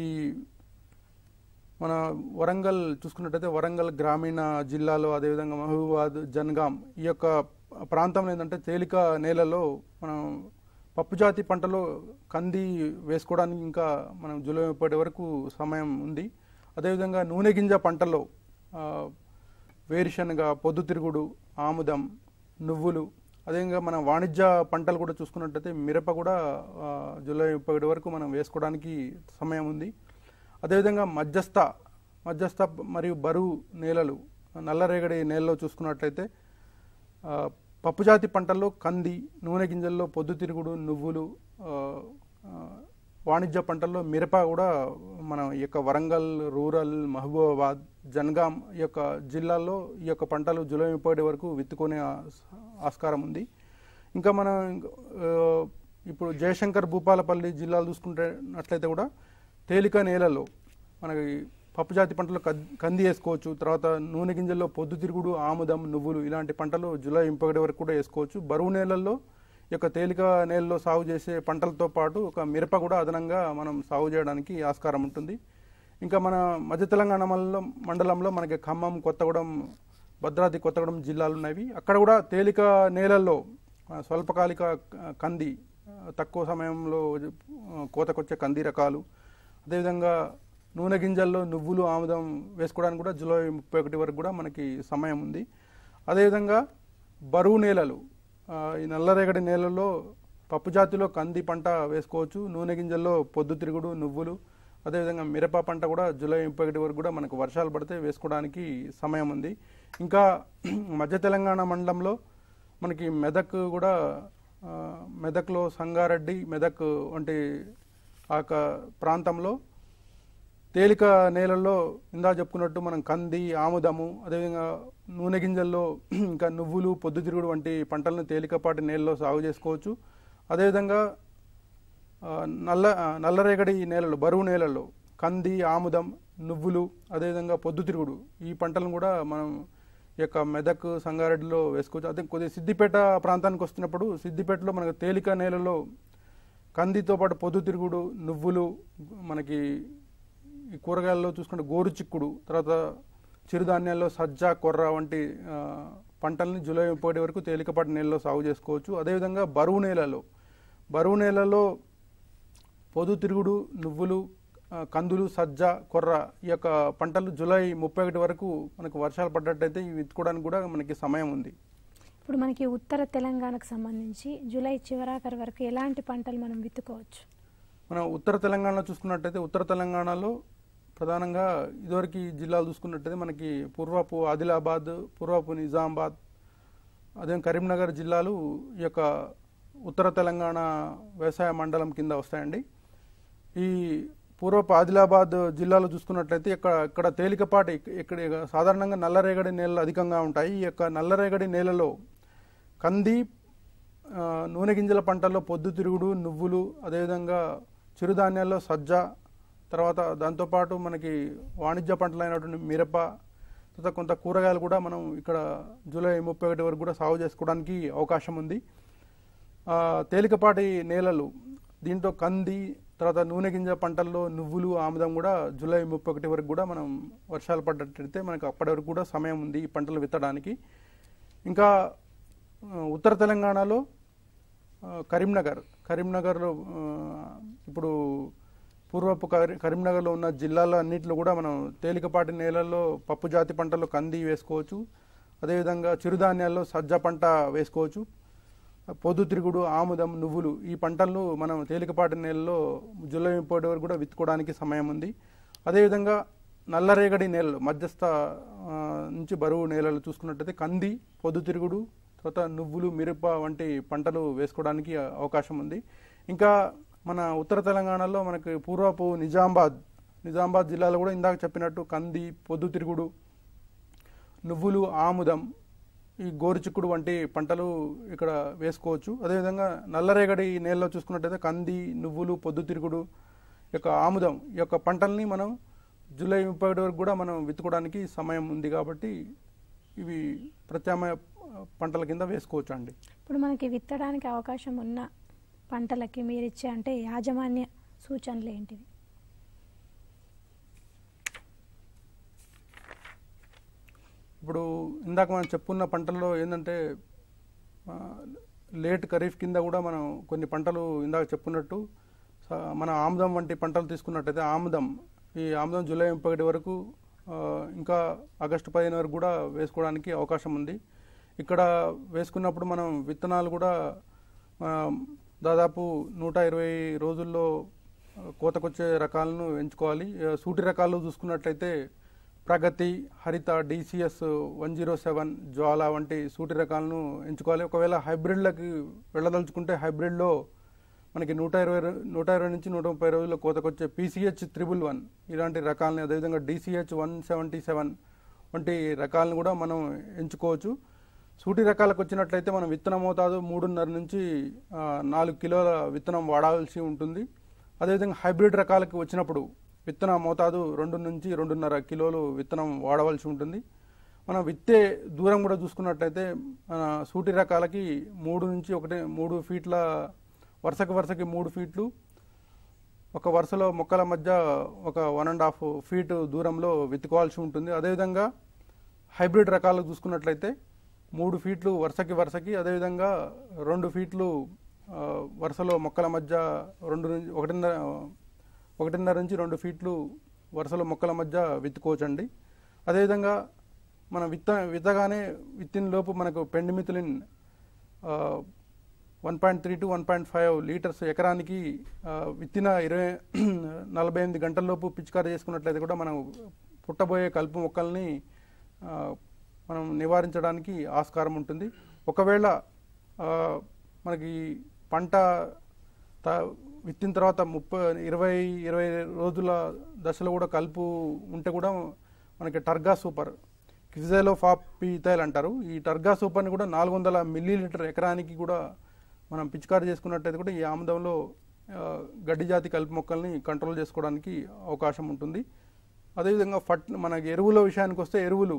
మన వరంగల్ చూసుకున్నట్టయితే వరంగల్ గ్రామీణ జిల్లాలో అదేవిధంగా మహబూబాద్ జన్గాం ఈ యొక్క ప్రాంతంలో ఏంటంటే తేలిక నేలలో మనం పప్పు జాతి పంటలో కంది వేసుకోవడానికి ఇంకా మనం జూలై ముప్పటి వరకు సమయం ఉంది అదేవిధంగా నూనె గింజ పంటలో ఆ, వేరుశనగ పొద్దుతిరుగుడు ఆముదం నువ్వులు అదేవిధంగా మన వాణిజ్య పంటలు కూడా చూసుకున్నట్టయితే మిరప కూడా ఆ, జూలై ముప్పై ఒకటి వరకు మనం వేసుకోవడానికి సమయం ఉంది అదేవిధంగా మధ్యస్థ మధ్యస్థ మరియు బరువు నేలలు నల్లరేగడి నేలలో చూసుకున్నట్లయితే ఆ, పప్పు జాతి పంటల్లో కంది నూనె గింజల్లో పొద్దుతిరుగుడు నువ్వులు ఆ, ఆ, వాణిజ్య పంటల్లో మిరప కూడా మనం ఈ యొక్క వరంగల్ రూరల్ మహబూబాబాద్ జన్గాం ఈ యొక్క జిల్లాల్లో ఈ యొక్క పంటలు జూలై ముప్పై ఒకటి వరకు విత్తుకునే ఆస్- ఆస్కారం ఉంది ఇంకా మనం ఆ, ఇప్పుడు జయశంకర్ భూపాలపల్లి జిల్లాలు చూసుకుంటున్నట్లయితే కూడా తేలిక నేలలో మనకి పప్పు జాతి పంటలు కద్- కంది వేసుకోవచ్చు తర్వాత నూనె గింజల్లో పొద్దుతిరుగుడు ఆముదం నువ్వులు ఇలాంటి పంటలు జూలై ముప్పై ఒకటి వరకు కూడా వేసుకోవచ్చు బరువు నేలల్లో ఈ యొక్క తేలిక నేలలో సాగు చేసే పంటలతో పాటు ఒక మిరప కూడా అదనంగా మనం సాగు చేయడానికి ఆస్కారం ఉంటుంది ఇంకా మన మధ్య తెలంగాణ మండలం మండలంలో మనకి ఖమ్మం కొత్తగూడెం భద్రాద్రి కొత్తగూడెం జిల్లాలు ఉన్నవి అక్కడ కూడా తేలిక నేలల్లో ఆ, స్వల్పకాలిక ఆ, కంది ఆ, తక్కువ సమయంలో ఆ, కోతకొచ్చే కంది రకాలు అదేవిధంగా నూనె గింజల్లో నువ్వులు ఆముదం వేసుకోవడానికి కూడా జూలై ముప్పై ఒకటి వరకు కూడా మనకి సమయం ఉంది అదేవిధంగా బరువు నేలలు ఆ, ఈ నల్లరేగడి నేలల్లో పప్పు జాతిలో కంది పంట వేసుకోవచ్చు నూనె గింజల్లో పొద్దుతిరుగుడు నువ్వులు అదేవిధంగా మిరప పంట కూడా జూలై ముప్పై ఒకటి వరకు కూడా మనకు వర్షాలు పడితే వేసుకోవడానికి సమయం ఉంది ఇంకా మధ్య తెలంగాణ మండలంలో మనకి మెదక్ కూడా ఆ, మెదక్లో సంగారెడ్డి మెదక్ వంటి ఆ యొక్క ప్రాంతంలో తేలిక నేలల్లో ఇందా చెప్పుకున్నట్టు మనం కంది ఆముదము అదేవిధంగా నూనె గింజల్లో ఇంకా నువ్వులు పొద్దుతిరుగుడు వంటి పంటలను తేలికపాటి నేలలో సాగు చేసుకోవచ్చు అదేవిధంగా ఆ, నల్ల ఆ, నల్లరేగడి నేలలు బరువు నేలల్లో కంది ఆముదం నువ్వులు అదేవిధంగా పొద్దుతిరుగుడు ఈ పంటలను కూడా మనం ఈ యొక్క మెదక్ సంగారెడ్డిలో వేసుకోవచ్చు అదే కొద్దిగా సిద్దిపేట ప్రాంతానికి వస్తున్నప్పుడు సిద్దిపేటలో మనకు తేలిక నేలలో కందితో పాటు పొద్దుతిరుగుడు నువ్వులు మనకి ఈ కూరగాయల్లో చూసుకుంటే గోరు చిక్కుడు తర్వాత చిరుధాన్యాల్లో సజ్జ కొర్ర వంటి ఆ, పంటల్ని జూలై ముప్పై వరకు తేలికపాటి నేలలో సాగు చేసుకోవచ్చు అదేవిధంగా బరువు నేలలో బరువు నేలలో పొద్దుతిరుగుడు నువ్వులు ఆ, కందులు సజ్జ కొర్ర ఈ యొక్క పంటలు జూలై ముప్పై ఒకటి వరకు మనకు వర్షాలు పడ్డట్టయితే ఇవి విత్తుకోవడానికి కూడా మనకి సమయం ఉంది ఇప్పుడు మనకి ఉత్తర తెలంగాణకు సంబంధించి జూలై చివరాఖరు వరకు ఎలాంటి పంటలు మనం విత్తుకోవచ్చు మనం ఉత్తర తెలంగాణలో చూసుకున్నట్టయితే ఉత్తర తెలంగాణలో ప్రధానంగా ఇదివరకు ఈ జిల్లాలు చూసుకున్నట్టయితే మనకి పూర్వపు ఆదిలాబాద్ పూర్వపు నిజామాబాద్ అదే కరీంనగర్ జిల్లాలు ఈ యొక్క ఉత్తర తెలంగాణ వ్యవసాయ మండలం కింద వస్తాయండి ఈ పూర్వపు ఆదిలాబాద్ జిల్లాలో చూసుకున్నట్లయితే ఇక్కడ ఇక్కడ తేలికపాటి ఇక్కడ సాధారణంగా నల్లరేగడి నేలలు అధికంగా ఉంటాయి ఈ యొక్క నల్లరేగడి నేలలో కంది ఆ, నూనె గింజల పంటల్లో పొద్దుతిరుగుడు నువ్వులు అదేవిధంగా చిరుధాన్యాల్లో సజ్జ తర్వాత దాంతోపాటు మనకి వాణిజ్య పంటలైనటువంటి మిరప తర్వాత కొంత కూరగాయలు కూడా మనం ఇక్కడ జూలై ముప్పై ఒకటి వరకు కూడా సాగు చేసుకోవడానికి అవకాశం ఉంది ఆ, తేలికపాటి నేలలు దీంట్లో కంది తర్వాత నూనె గింజ పంటల్లో నువ్వులు ఆముదం కూడా జూలై ముప్పై ఒకటి వరకు కూడా మనం వర్షాలు పడ్డట్టయితే మనకు అప్పటి వరకు కూడా సమయం ఉంది ఈ పంటలు విత్తడానికి ఇంకా ఆ, ఉత్తర తెలంగాణలో ఆ, కరీంనగర్ కరీంనగర్లో ఆ, ఇప్పుడు పూర్వపు కరీ- కరీంనగర్లో ఉన్న జిల్లాల అన్నింటిలో కూడా మనం తేలికపాటి నేలల్లో పప్పు జాతి పంటల్లో కంది వేసుకోవచ్చు అదేవిధంగా చిరుధాన్యాల్లో సజ్జ పంట వేసుకోవచ్చు పొద్దుతిరుగుడు ఆముదం నువ్వులు ఈ పంటలను మనం తేలికపాటి నేలలో జూలై ముప్పై వరకు కూడా విత్తుకోవడానికి సమయం ఉంది అదేవిధంగా నల్లరేగడి నేలలు మధ్యస్థ ఆ, నుంచి బరువు నేలలు చూసుకున్నట్టయితే కంది పొద్దుతిరుగుడు తర్వాత నువ్వులు మిరప వంటి పంటలు వేసుకోవడానికి అవకాశం ఉంది ఇంకా మన ఉత్తర తెలంగాణలో మనకి పూర్వపు నిజామాబాద్ నిజామాబాద్ జిల్లాలో కూడా ఇందాక చెప్పినట్టు కంది పొద్దుతిరుగుడు నువ్వులు ఆముదం ఈ గోరుచిక్కుడు వంటి పంటలు ఇక్కడ వేసుకోవచ్చు అదేవిధంగా నల్లరేగడి నేలలో చూసుకున్నట్టయితే కంది నువ్వులు పొద్దుతిరుగుడు ఈ యొక్క ఆముదం ఈ యొక్క పంటల్ని మనం జూలై ముప్పై ఒకటి వరకు కూడా మనం విత్తుకోవడానికి సమయం ఉంది కాబట్టి ఇవి ప్రత్యామ్నాయ పంటల కింద వేసుకోవచ్చు అండి ఇప్పుడు మనకి విత్తడానికి అవకాశం ఉన్న పంటలకి మీరు ఇచ్చే అంటే యాజమాన్య సూచనలు ఏంటివి ఇప్పుడు ఇందాక మనం చెప్పుకున్న పంటల్లో ఏంటంటే ఆ, లేట్ ఖరీఫ్ కింద కూడా మనం కొన్ని పంటలు ఇందాక చెప్పుకున్నట్టు స- మన ఆముదం వంటి పంటలు తీసుకున్నట్టయితే ఆముదం ఈ ఆముదం జూలై ముప్పై ఒకటి వరకు ఆ, ఇంకా ఆగస్టు పదిహేను వరకు కూడా వేసుకోవడానికి అవకాశం ఉంది ఇక్కడ వేసుకున్నప్పుడు మనం విత్తనాలు కూడా ఆ, దాదాపు నూట ఇరవై రోజుల్లో ఆ, కోతకొచ్చే రకాలను ఎంచుకోవాలి ఆ, సూటి రకాలు చూసుకున్నట్లయితే Pragathi Haritha DCS one zero seven Jwala వంటి సూటి రకాలను ఎంచుకోవాలి ఒకవేళ హైబ్రిడ్లకి వెళ్ళదలుచుకుంటే హైబ్రిడ్లో మనకి నూట ఇరవై రో- నూట ఇరవై నుంచి నూట ముప్పై రోజుల్లో కోతకొచ్చే పీసీహెచ్ త్రిబుల్ వన్ ఇలాంటి రకాలని అదేవిధంగా డిసిహెచ్ వన్ సెవెంటీ సెవెన్ వంటి రకాలను కూడా మనం ఎంచుకోవచ్చు సూటి రకాలకు వచ్చినట్లయితే మనం విత్తన మోతాదు మూడున్నర నుంచి ఆ, నాలుగు కిలోల విత్తనం వాడాల్సి ఉంటుంది అదేవిధంగా హైబ్రిడ్ రకాలకు వచ్చినప్పుడు విత్తన మోతాదు రెండు నుంచి రెండున్నర కిలోలు విత్తనం వాడవలసి ఉంటుంది మనం విత్తే దూరం కూడా చూసుకున్నట్లయితే మన సూటి రకాలకి మూడు నుంచి ఒకటి మూడు ఫీట్ల వరుసకి వరుసకి మూడు ఫీట్లు ఒక వరుసలో మొక్కల మధ్య ఒక వన్ అండ్ హాఫ్ ఫీట్ దూరంలో విత్తుకోవాల్సి ఉంటుంది అదేవిధంగా హైబ్రిడ్ రకాలు చూసుకున్నట్లయితే మూడు ఫీట్లు వరుసకి వరుసకి అదేవిధంగా రెండు ఫీట్లు ఆ, వరుసలో మొక్కల మధ్య రెండు నుంచి ఒకటిన్నర ఒకటిన్నర నుంచి రెండు ఫీట్లు వరుసలో మొక్కల మధ్య విత్తుకోవచ్చండి అదేవిధంగా మనం విత్త విత్తగానే విత్తిన లోపు మనకు pendimethalin one point three two one point five litres ఎకరానికి ఆ, విత్తిన ఇరవై నలభై ఎనిమిది గంటల్లోపు పిచికారీ చేసుకున్నట్లయితే కూడా మనం పుట్టబోయే కలుపు మొక్కల్ని ఆ, మనం నివారించడానికి ఆస్కారం ఉంటుంది ఒకవేళ ఆ, మనకి పంట త- విత్తిన తర్వాత ముప్పై ఇరవై ఇరవై రోజుల దశలో కూడా కలుపు ఉంటే కూడా మనకి టర్గా సూపర్ క్విజైలో ఫాప్ పీతైల్ అంటారు ఈ టర్గా సూపర్ని కూడా నాలుగు వందల మిల్లీ లీటర్ ఎకరానికి కూడా మనం పిచికారీ చేసుకున్నట్టయితే కూడా ఈ ఆముదంలో ఆ, గడ్డి జాతి కలుపు మొక్కల్ని కంట్రోల్ చేసుకోవడానికి అవకాశం ఉంటుంది అదేవిధంగా ఫట్ మనకి ఎరువుల విషయానికి వస్తే ఎరువులు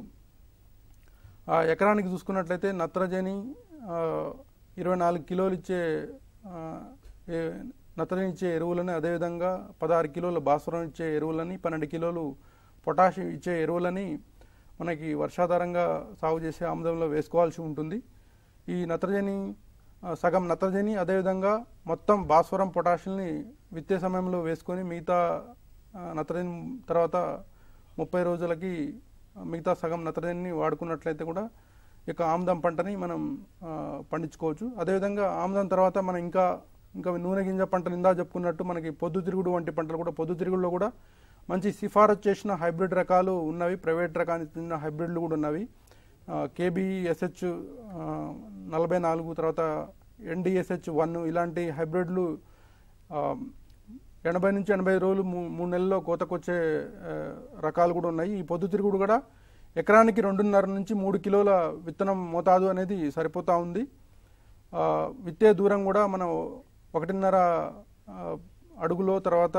ఆ ఎకరానికి చూసుకున్నట్లయితే నత్రజని ఆ, ఇరవై నాలుగు కిలోలు ఇచ్చే ఆ, ఏ- నత్రజని ఇచ్చే ఎరువులని అదేవిధంగా పదహారు కిలోల భాస్వరం ఇచ్చే ఎరువులని పన్నెండు కిలోలు పొటాషియం ఇచ్చే ఎరువులని మనకి వర్షాధారంగా సాగు చేసే ఆముదంలో వేసుకోవాల్సి ఉంటుంది ఈ నత్రజని ఆ, సగం నత్రజని అదేవిధంగా మొత్తం భాస్వరం పొటాషియంని విత్తే సమయంలో వేసుకొని మిగతా ఆ, నత్రజని తర్వాత ముప్పై రోజులకి మిగతా సగం నత్రజనిని వాడుకున్నట్లయితే కూడా ఈ యొక్క ఆముదం పంటని మనం ఆ, పండించుకోవచ్చు అదేవిధంగా ఆముదం తర్వాత మనం ఇంకా ఇంకా నూనె గింజ పంటలు ఇందా చెప్పుకున్నట్టు మనకి పొద్దుతిరుగుడు వంటి పంటలు కూడా పొద్దుతిరుగుడులో కూడా మంచి సిఫారసు చేసిన హైబ్రిడ్ రకాలు ఉన్నవి ప్రైవేట్ రకానికి చెందిన హైబ్రిడ్లు కూడా ఉన్నవి కేబీ ఎస్హెచ్ నలభై నాలుగు తర్వాత ఎన్డిఎస్హెచ్ వన్ ఇలాంటి హైబ్రిడ్లు ఆ, ఎనభై నుంచి ఎనభై రోజులు మూ- మూడు నెలల్లో కోతకొచ్చే ఆ, రకాలు కూడా ఉన్నాయి ఈ పొద్దుతిరుగుడు కూడా ఎకరానికి రెండున్నర నుంచి మూడు కిలోల విత్తనం మోతాదు అనేది సరిపోతా ఉంది ఆ, విత్తే దూరం కూడా మనం ఒకటిన్నర ఆ, అడుగులో తర్వాత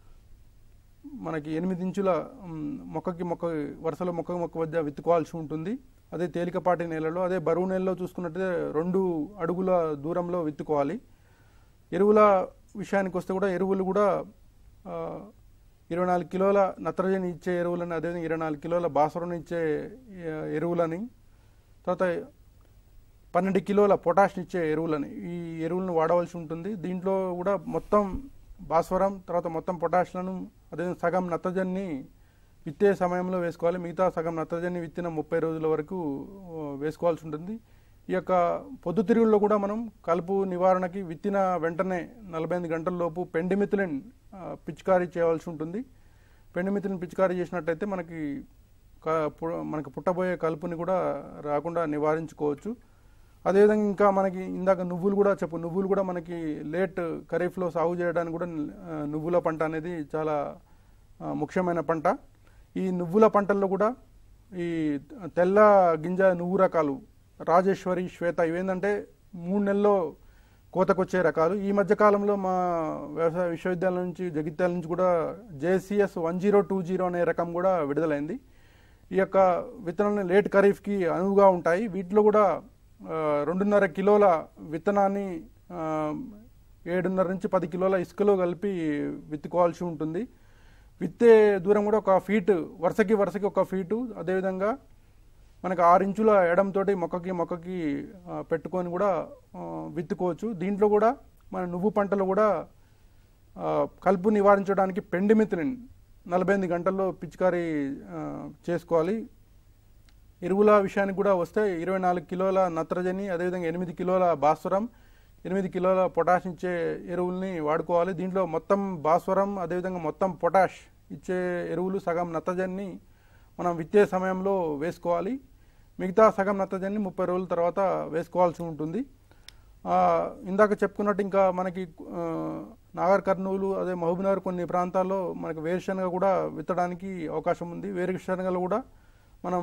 మనకి ఎనిమిది ఇంచుల మ్, మొక్కకి మొక్క వరుసలో మొక్కకి మొక్క మధ్య విత్తుకోవాల్సి ఉంటుంది అదే తేలికపాటి నేలలో అదే బరువు నేలలో చూసుకున్నట్లయితే రెండు అడుగుల దూరంలో విత్తుకోవాలి ఎరువుల విషయానికి వస్తే కూడా ఎరువులు కూడా ఆ, ఇరవై నాలుగు కిలోల నత్రజని ఇచ్చే ఎరువులని అదేవిధంగా ఇరవై నాలుగు కిలోల భాస్వరం ఇచ్చే ఆ, ఎరువులని తర్వాత పన్నెండు కిలోల పొటాష్ ఇచ్చే ఎరువులని ఈ ఎరువులను వాడవలసి ఉంటుంది దీంట్లో కూడా మొత్తం భాస్వరం తర్వాత మొత్తం పొటాష్లను అదే సగం నత్రజనిని విత్తే సమయంలో వేసుకోవాలి మిగతా సగం నత్రజని విత్తిన ముప్పై రోజుల వరకు ఆ, వేసుకోవాల్సి ఉంటుంది ఈ యొక్క పొద్దుతిరుగుల్లో కూడా మనం కలుపు నివారణకి విత్తిన వెంటనే నలభై ఎనిమిది గంటల లోపు పెండిమిథిలిన్ ఆ, పిచికారీ చేయవలసి ఉంటుంది పెండిమిథిలిన్ పిచికారీ చేసినట్టయితే మనకి క- పు- మనకి పుట్టబోయే కలుపుని కూడా రాకుండా నివారించుకోవచ్చు అదేవిధంగా ఇంకా మనకి ఇందాక నువ్వులు కూడా చెప్పు నువ్వులు కూడా మనకి లేట్ ఖరీఫ్లో సాగు చేయడానికి కూడా ఆ, నువ్వుల పంట అనేది చాలా ఆ, ముఖ్యమైన పంట ఈ నువ్వుల పంటల్లో కూడా ఈ తెల్ల గింజ నువ్వు రకాలు రాజేశ్వరి శ్వేత ఇవేంటంటే మూడు నెలల్లో కోతకొచ్చే రకాలు ఈ మధ్య కాలంలో మా వ్యవసాయ విశ్వవిద్యాలయం నుంచి జగిత్యాల నుంచి కూడా JCS one zero two zero అనే రకం కూడా విడుదలైంది ఈ యొక్క విత్తనాలు లేట్ ఖరీఫ్కి అనువుగా ఉంటాయి వీటిలో కూడా ఆ, రెండున్నర కిలోల విత్తనాన్ని ఆ, ఏడున్నర నుంచి పది కిలోల ఇసుకలో కలిపి విత్తుకోవాల్సి ఉంటుంది విత్తే దూరం కూడా ఒక ఫీట్ వరుసకి వరుసకి ఒక ఫీటు అదేవిధంగా మనకు ఆరు ఇంచుల ఎడంతోటి మొక్కకి మొక్కకి ఆ, పెట్టుకొని కూడా ఆ, విత్తుకోవచ్చు దీంట్లో కూడా మన నువ్వు పంటలు కూడా ఆ, కలుపు నివారించడానికి పెండిమిత్రిని నలభై ఎనిమిది గంటల్లో పిచికారీ ఆ, చేసుకోవాలి ఎరువుల విషయానికి కూడా వస్తే ఇరవై నాలుగు కిలోల నత్రజని అదేవిధంగా ఎనిమిది కిలోల భాస్వరం ఎనిమిది కిలోల పొటాష్ ఇచ్చే ఎరువుల్ని వాడుకోవాలి దీంట్లో మొత్తం భాస్వరం అదేవిధంగా మొత్తం పొటాష్ ఇచ్చే ఎరువులు సగం నత్రజనిని మనం విత్తే సమయంలో వేసుకోవాలి మిగతా సగం నత్రజనిని ముప్పై రోజుల తర్వాత వేసుకోవాల్సి ఉంటుంది ఆ, ఇందాక చెప్పుకున్నట్టు ఇంకా మనకి ఆ, నాగర్ కర్నూలు అదే మహబూబ్నగర్ కొన్ని ప్రాంతాల్లో మనకి వేరుశనగ కూడా విత్తడానికి అవకాశం ఉంది వేరుశనగలు కూడా మనం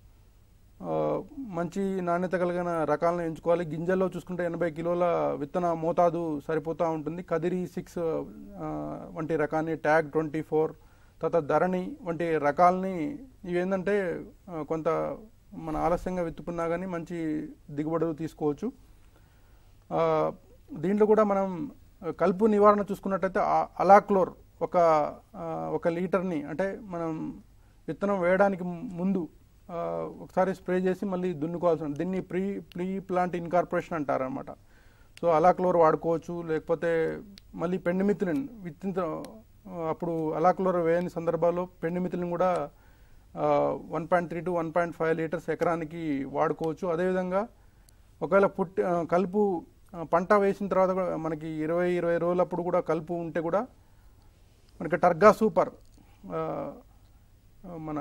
ఆ, మంచి నాణ్యత కలిగిన రకాలను ఎంచుకోవాలి గింజల్లో చూసుకుంటే ఎనభై కిలోల విత్తన మోతాదు సరిపోతూ ఉంటుంది కదిరి సిక్స్ ఆ, వంటి రకాన్ని ట్యాగ్ ట్వంటీ ఫోర్ తర్వాత ధరణి వంటి రకాలని ఇవి ఏంటంటే ఆ, కొంత మన ఆలస్యంగా విత్తుకున్నా కానీ మంచి దిగుబడులు తీసుకోవచ్చు ఆ, దీంట్లో కూడా మనం ఆ, కలుపు నివారణ చూసుకున్నట్టయితే ఆ- అలాక్లోర్ ఒక ఆ, ఒక లీటర్ని అంటే మనం విత్తనం వేయడానికి ముందు ఆ, ఒకసారి స్ప్రే చేసి మళ్ళీ దున్నుకోవాల్సి ఉంటుంది దీన్ని ప్రీ ప్రీ ప్లాంట్ ఇన్కార్పొరేషన్ అంటారనమాట సో అలాక్లోర్ వాడుకోవచ్చు లేకపోతే మళ్ళీ పెండిమిత్రిన్ విత్తిన అప్పుడు అలాక్లోర్ వేయని సందర్భాల్లో పెండిమిత్రిని కూడా one point three two one point five litres ఎకరానికి వాడుకోవచ్చు అదేవిధంగా ఒకవేళ పుట్టి ఆ, కలుపు ఆ, పంట వేసిన తర్వాత కూడా మనకి ఇరవై ఇరవై రోజులప్పుడు కూడా కలుపు ఉంటే కూడా మనకి టర్గా సూపర్ ఆ, ఆ, మన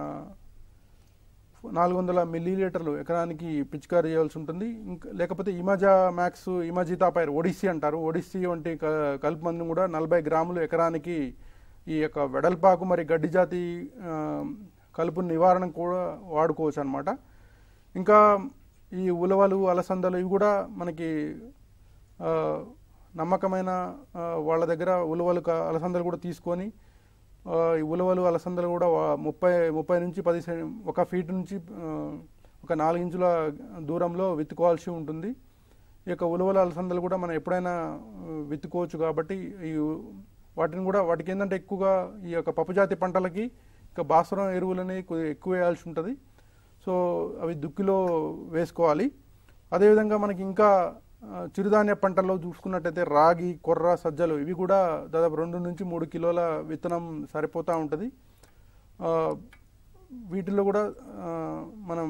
నాలుగు వందల మిల్లీ లీటర్లు ఎకరానికి పిచికారీ చేయాల్సి ఉంటుంది ఇంకా లేకపోతే imazamox imazethapyr Odyssey అంటారు ఒడిస్సీ వంటి క- కలుపు మందును కూడా నలభై గ్రాములు ఎకరానికి ఈ యొక్క వెడల్పాకు మరి గడ్డి జాతి ఆ, కలుపు నివారణ కూడా వాడుకోవచ్చు అనమాట ఇంకా ఈ ఉలవలు అలసందలు ఇవి కూడా మనకి ఆ, నమ్మకమైన ఆ, వాళ్ళ దగ్గర ఉలవలు క- అలసందలు కూడా తీసుకొని ఆ, ఈ ఉలవలు అలసందలు కూడా వా- ముప్పై ముప్పై నుంచి పది సెం- ఒక ఫీట్ నుంచి ఆ, ఒక నాలుగు ఇంచుల దూరంలో విత్తుకోవాల్సి ఉంటుంది ఈ యొక్క ఉలవలు అలసందలు కూడా మనం ఎప్పుడైనా ఆ, విత్తుకోవచ్చు కాబట్టి ఈ వాటిని కూడా వాటికి ఏంటంటే ఎక్కువగా ఈ యొక్క పప్పుజాతి పంటలకి ఇక భాస్వరం ఎరువులని కొద్దిగా ఎక్కువ వేయాల్సి ఉంటుంది సో అవి దుక్కిలో వేసుకోవాలి అదేవిధంగా మనకి ఇంకా ఆ, చిరుధాన్య పంటల్లో చూసుకున్నట్టయితే రాగి కొర్ర సజ్జలు ఇవి కూడా దాదాపు రెండు నుంచి మూడు కిలోల విత్తనం సరిపోతూ ఉంటుంది ఆ, వీటిల్లో కూడా ఆ, మనం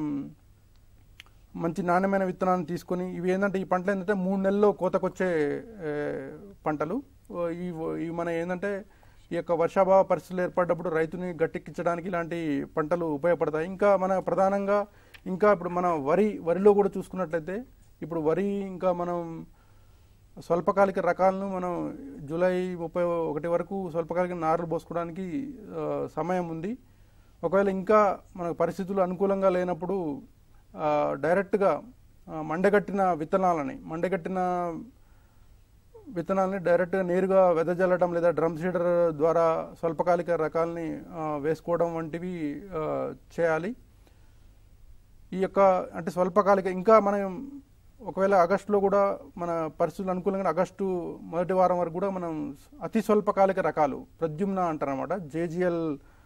మంచి నాణ్యమైన విత్తనాన్ని తీసుకొని ఇవి ఏంటంటే ఈ పంటలు ఏంటంటే మూడు నెలల్లో కోతకొచ్చే ఏ, పంటలు ఓ, ఇవి ఇవి మన ఏంటంటే ఈ యొక్క వర్షాభావ పరిస్థితులు ఏర్పడ్డప్పుడు రైతుని గట్టెక్కించడానికి ఇలాంటి పంటలు ఉపయోగపడతాయి ఇంకా మన ప్రధానంగా ఇంకా ఇప్పుడు మన వరి వరిలో కూడా చూసుకున్నట్లయితే ఇప్పుడు వరి ఇంకా మనం స్వల్పకాలిక రకాలను మనం జూలై ముప్పై ఒకటి వరకు స్వల్పకాలిక నారులు పోసుకోవడానికి ఆ, సమయం ఉంది ఒకవేళ ఇంకా మనకు పరిస్థితులు అనుకూలంగా లేనప్పుడు ఆ, డైరెక్ట్గా ఆ, మండగట్టిన విత్తనాలని మండగట్టిన విత్తనాలని డైరెక్ట్గా నేరుగా వెదజల్లడం లేదా డ్రమ్ సీడర్ ద్వారా స్వల్పకాలిక రకాలని ఆ, వేసుకోవడం వంటివి ఆ, చేయాలి ఈ యొక్క అంటే స్వల్పకాలిక ఇంకా మనం ఒకవేళ ఆగస్టులో కూడా మన పరిస్థితులు అనుకూలంగా ఆగస్టు మొదటి వారం వరకు కూడా మనం అతి స్వల్పకాలిక రకాలు ప్రద్యుమ్న అంటారనమాట జేజిఎల్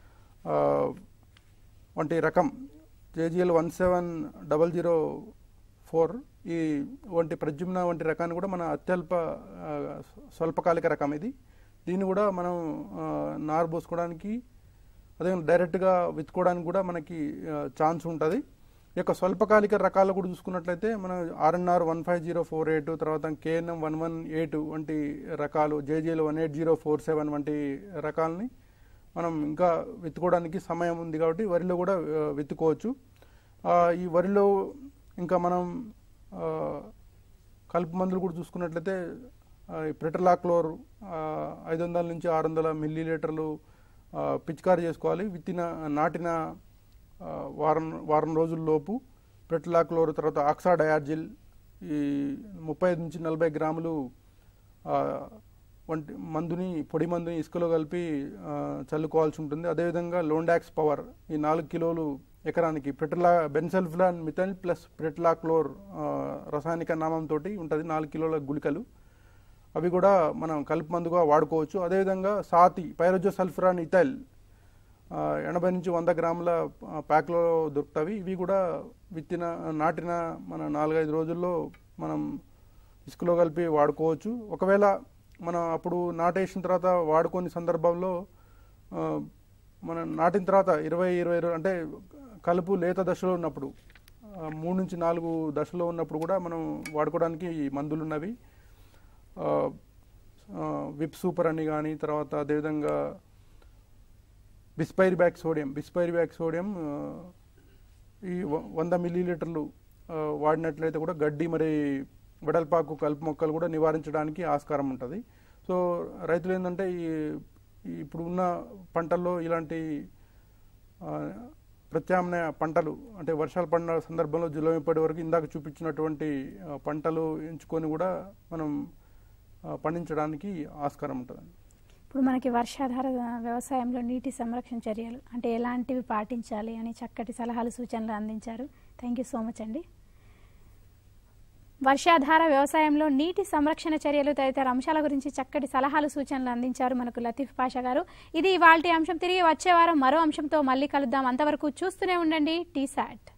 వంటి రకం JGL one seven double zero four ఈ వంటి ప్రద్యుమ్న వంటి రకాన్ని కూడా మన అత్యల్ప ఆ, స్వల్పకాలిక రకం ఇది దీన్ని కూడా మనం ఆ, నారు పోసుకోవడానికి అదే డైరెక్ట్గా విత్తుకోవడానికి కూడా మనకి ఛాన్స్ ఉంటుంది ఈ యొక్క స్వల్పకాలిక రకాలు కూడా చూసుకున్నట్లయితే మనం RNR one five zero four eight తర్వాత కేఎన్ఎం వన్ వన్ ఎయిట్ వంటి రకాలు జేజేలు one eight zero four seven వంటి రకాలని మనం ఇంకా విత్తుకోవడానికి సమయం ఉంది కాబట్టి వరిలో కూడా ఆ, విత్తుకోవచ్చు ఆ, ఈ వరిలో ఇంకా మనం ఆ, కలుపు మందులు కూడా చూసుకున్నట్లయితే ప్రిటలాక్లోర్ ఐదు వందల నుంచి ఆరు వందల మిల్లీ లీటర్లు ఆ, పిచికారీ చేసుకోవాలి విత్తిన నాటిన ఆ, వారం వారం రోజుల లోపు ప్రిటలాక్లోర్ తర్వాత ఆక్సాడయార్జిల్ ఈ ముప్పై ఐదు నుంచి నలభై గ్రాములు ఆ, వంటి మందుని పొడి మందుని ఇసుకలో కలిపి ఆ, చల్లుకోవాల్సి ఉంటుంది అదేవిధంగా లోండాక్స్ పవర్ ఈ నాలుగు కిలోలు ఎకరానికి ప్రిటలా బెన్సల్ఫ్లాన్ మిథైల్ ప్లస్ ప్రిటలాక్లోర్ ఆ, రసాయనిక నామంతో ఉంటుంది నాలుగు కిలోల గుళికలు అవి కూడా మనం కలుపు మందుగా వాడుకోవచ్చు అదేవిధంగా సాతి పైరోజో సల్ఫరాన్ ఇథైల్ ఆ, ఎనభై నుంచి వంద గ్రాముల ఆ, ప్యాక్లో దొరుకుతాయి ఇవి కూడా విత్తిన నాటిన మన నాలుగైదు రోజుల్లో మనం ఇసుకలో కలిపి వాడుకోవచ్చు ఒకవేళ మనం అప్పుడు నాటేసిన తర్వాత వాడుకొని సందర్భంలో ఆ, మనం నాటిన తర్వాత ఇరవై ఇరవై రో- అంటే కలుపు లేత దశలో ఉన్నప్పుడు ఆ, మూడు నుంచి నాలుగు దశలో ఉన్నప్పుడు కూడా మనం వాడుకోవడానికి ఈ మందులు ఉన్నవి ఆ, ఆ, విప్ సూపర్ అని కానీ తర్వాత అదేవిధంగా bispyribac sodium bispyribac sodium ఆ, ఈ వ- వంద మిల్లీ లీటర్లు ఆ, వాడినట్లయితే కూడా గడ్డి మరి వెడల్పాకు కలుపు మొక్కలు కూడా నివారించడానికి ఆస్కారం ఉంటుంది సో రైతులు ఏంటంటే ఈ ఈ ఇప్పుడు ఉన్న పంటల్లో ఇలాంటి ఆ, ప్రత్యామ్నాయ పంటలు అంటే వర్షాలు పడిన సందర్భంలో జూలై ఇప్పటి వరకు ఇందాక చూపించినటువంటి ఆ, పంటలు ఎంచుకొని కూడా మనం ఆ, పండించడానికి ఆస్కారం ఉంటుంది ఇప్పుడు మనకి వర్షాధార వ్యవసాయంలో నీటి సంరక్షణ చర్యలు అంటే ఎలాంటివి పాటించాలి అని చక్కటి సలహాలు సూచనలు అందించారు థ్యాంక్ యూ సో మచ్ అండి వర్షాధార వ్యవసాయంలో నీటి సంరక్షణ చర్యలు తదితర అంశాల గురించి చక్కటి సలహాలు సూచనలు అందించారు మనకు లతీఫ్ పాషా గారు ఇది ఇవాల్టి అంశం తిరిగి వచ్చే వారం మరో అంశంతో మళ్ళీ కలుద్దాం అంతవరకు చూస్తూనే ఉండండి టీ సాట్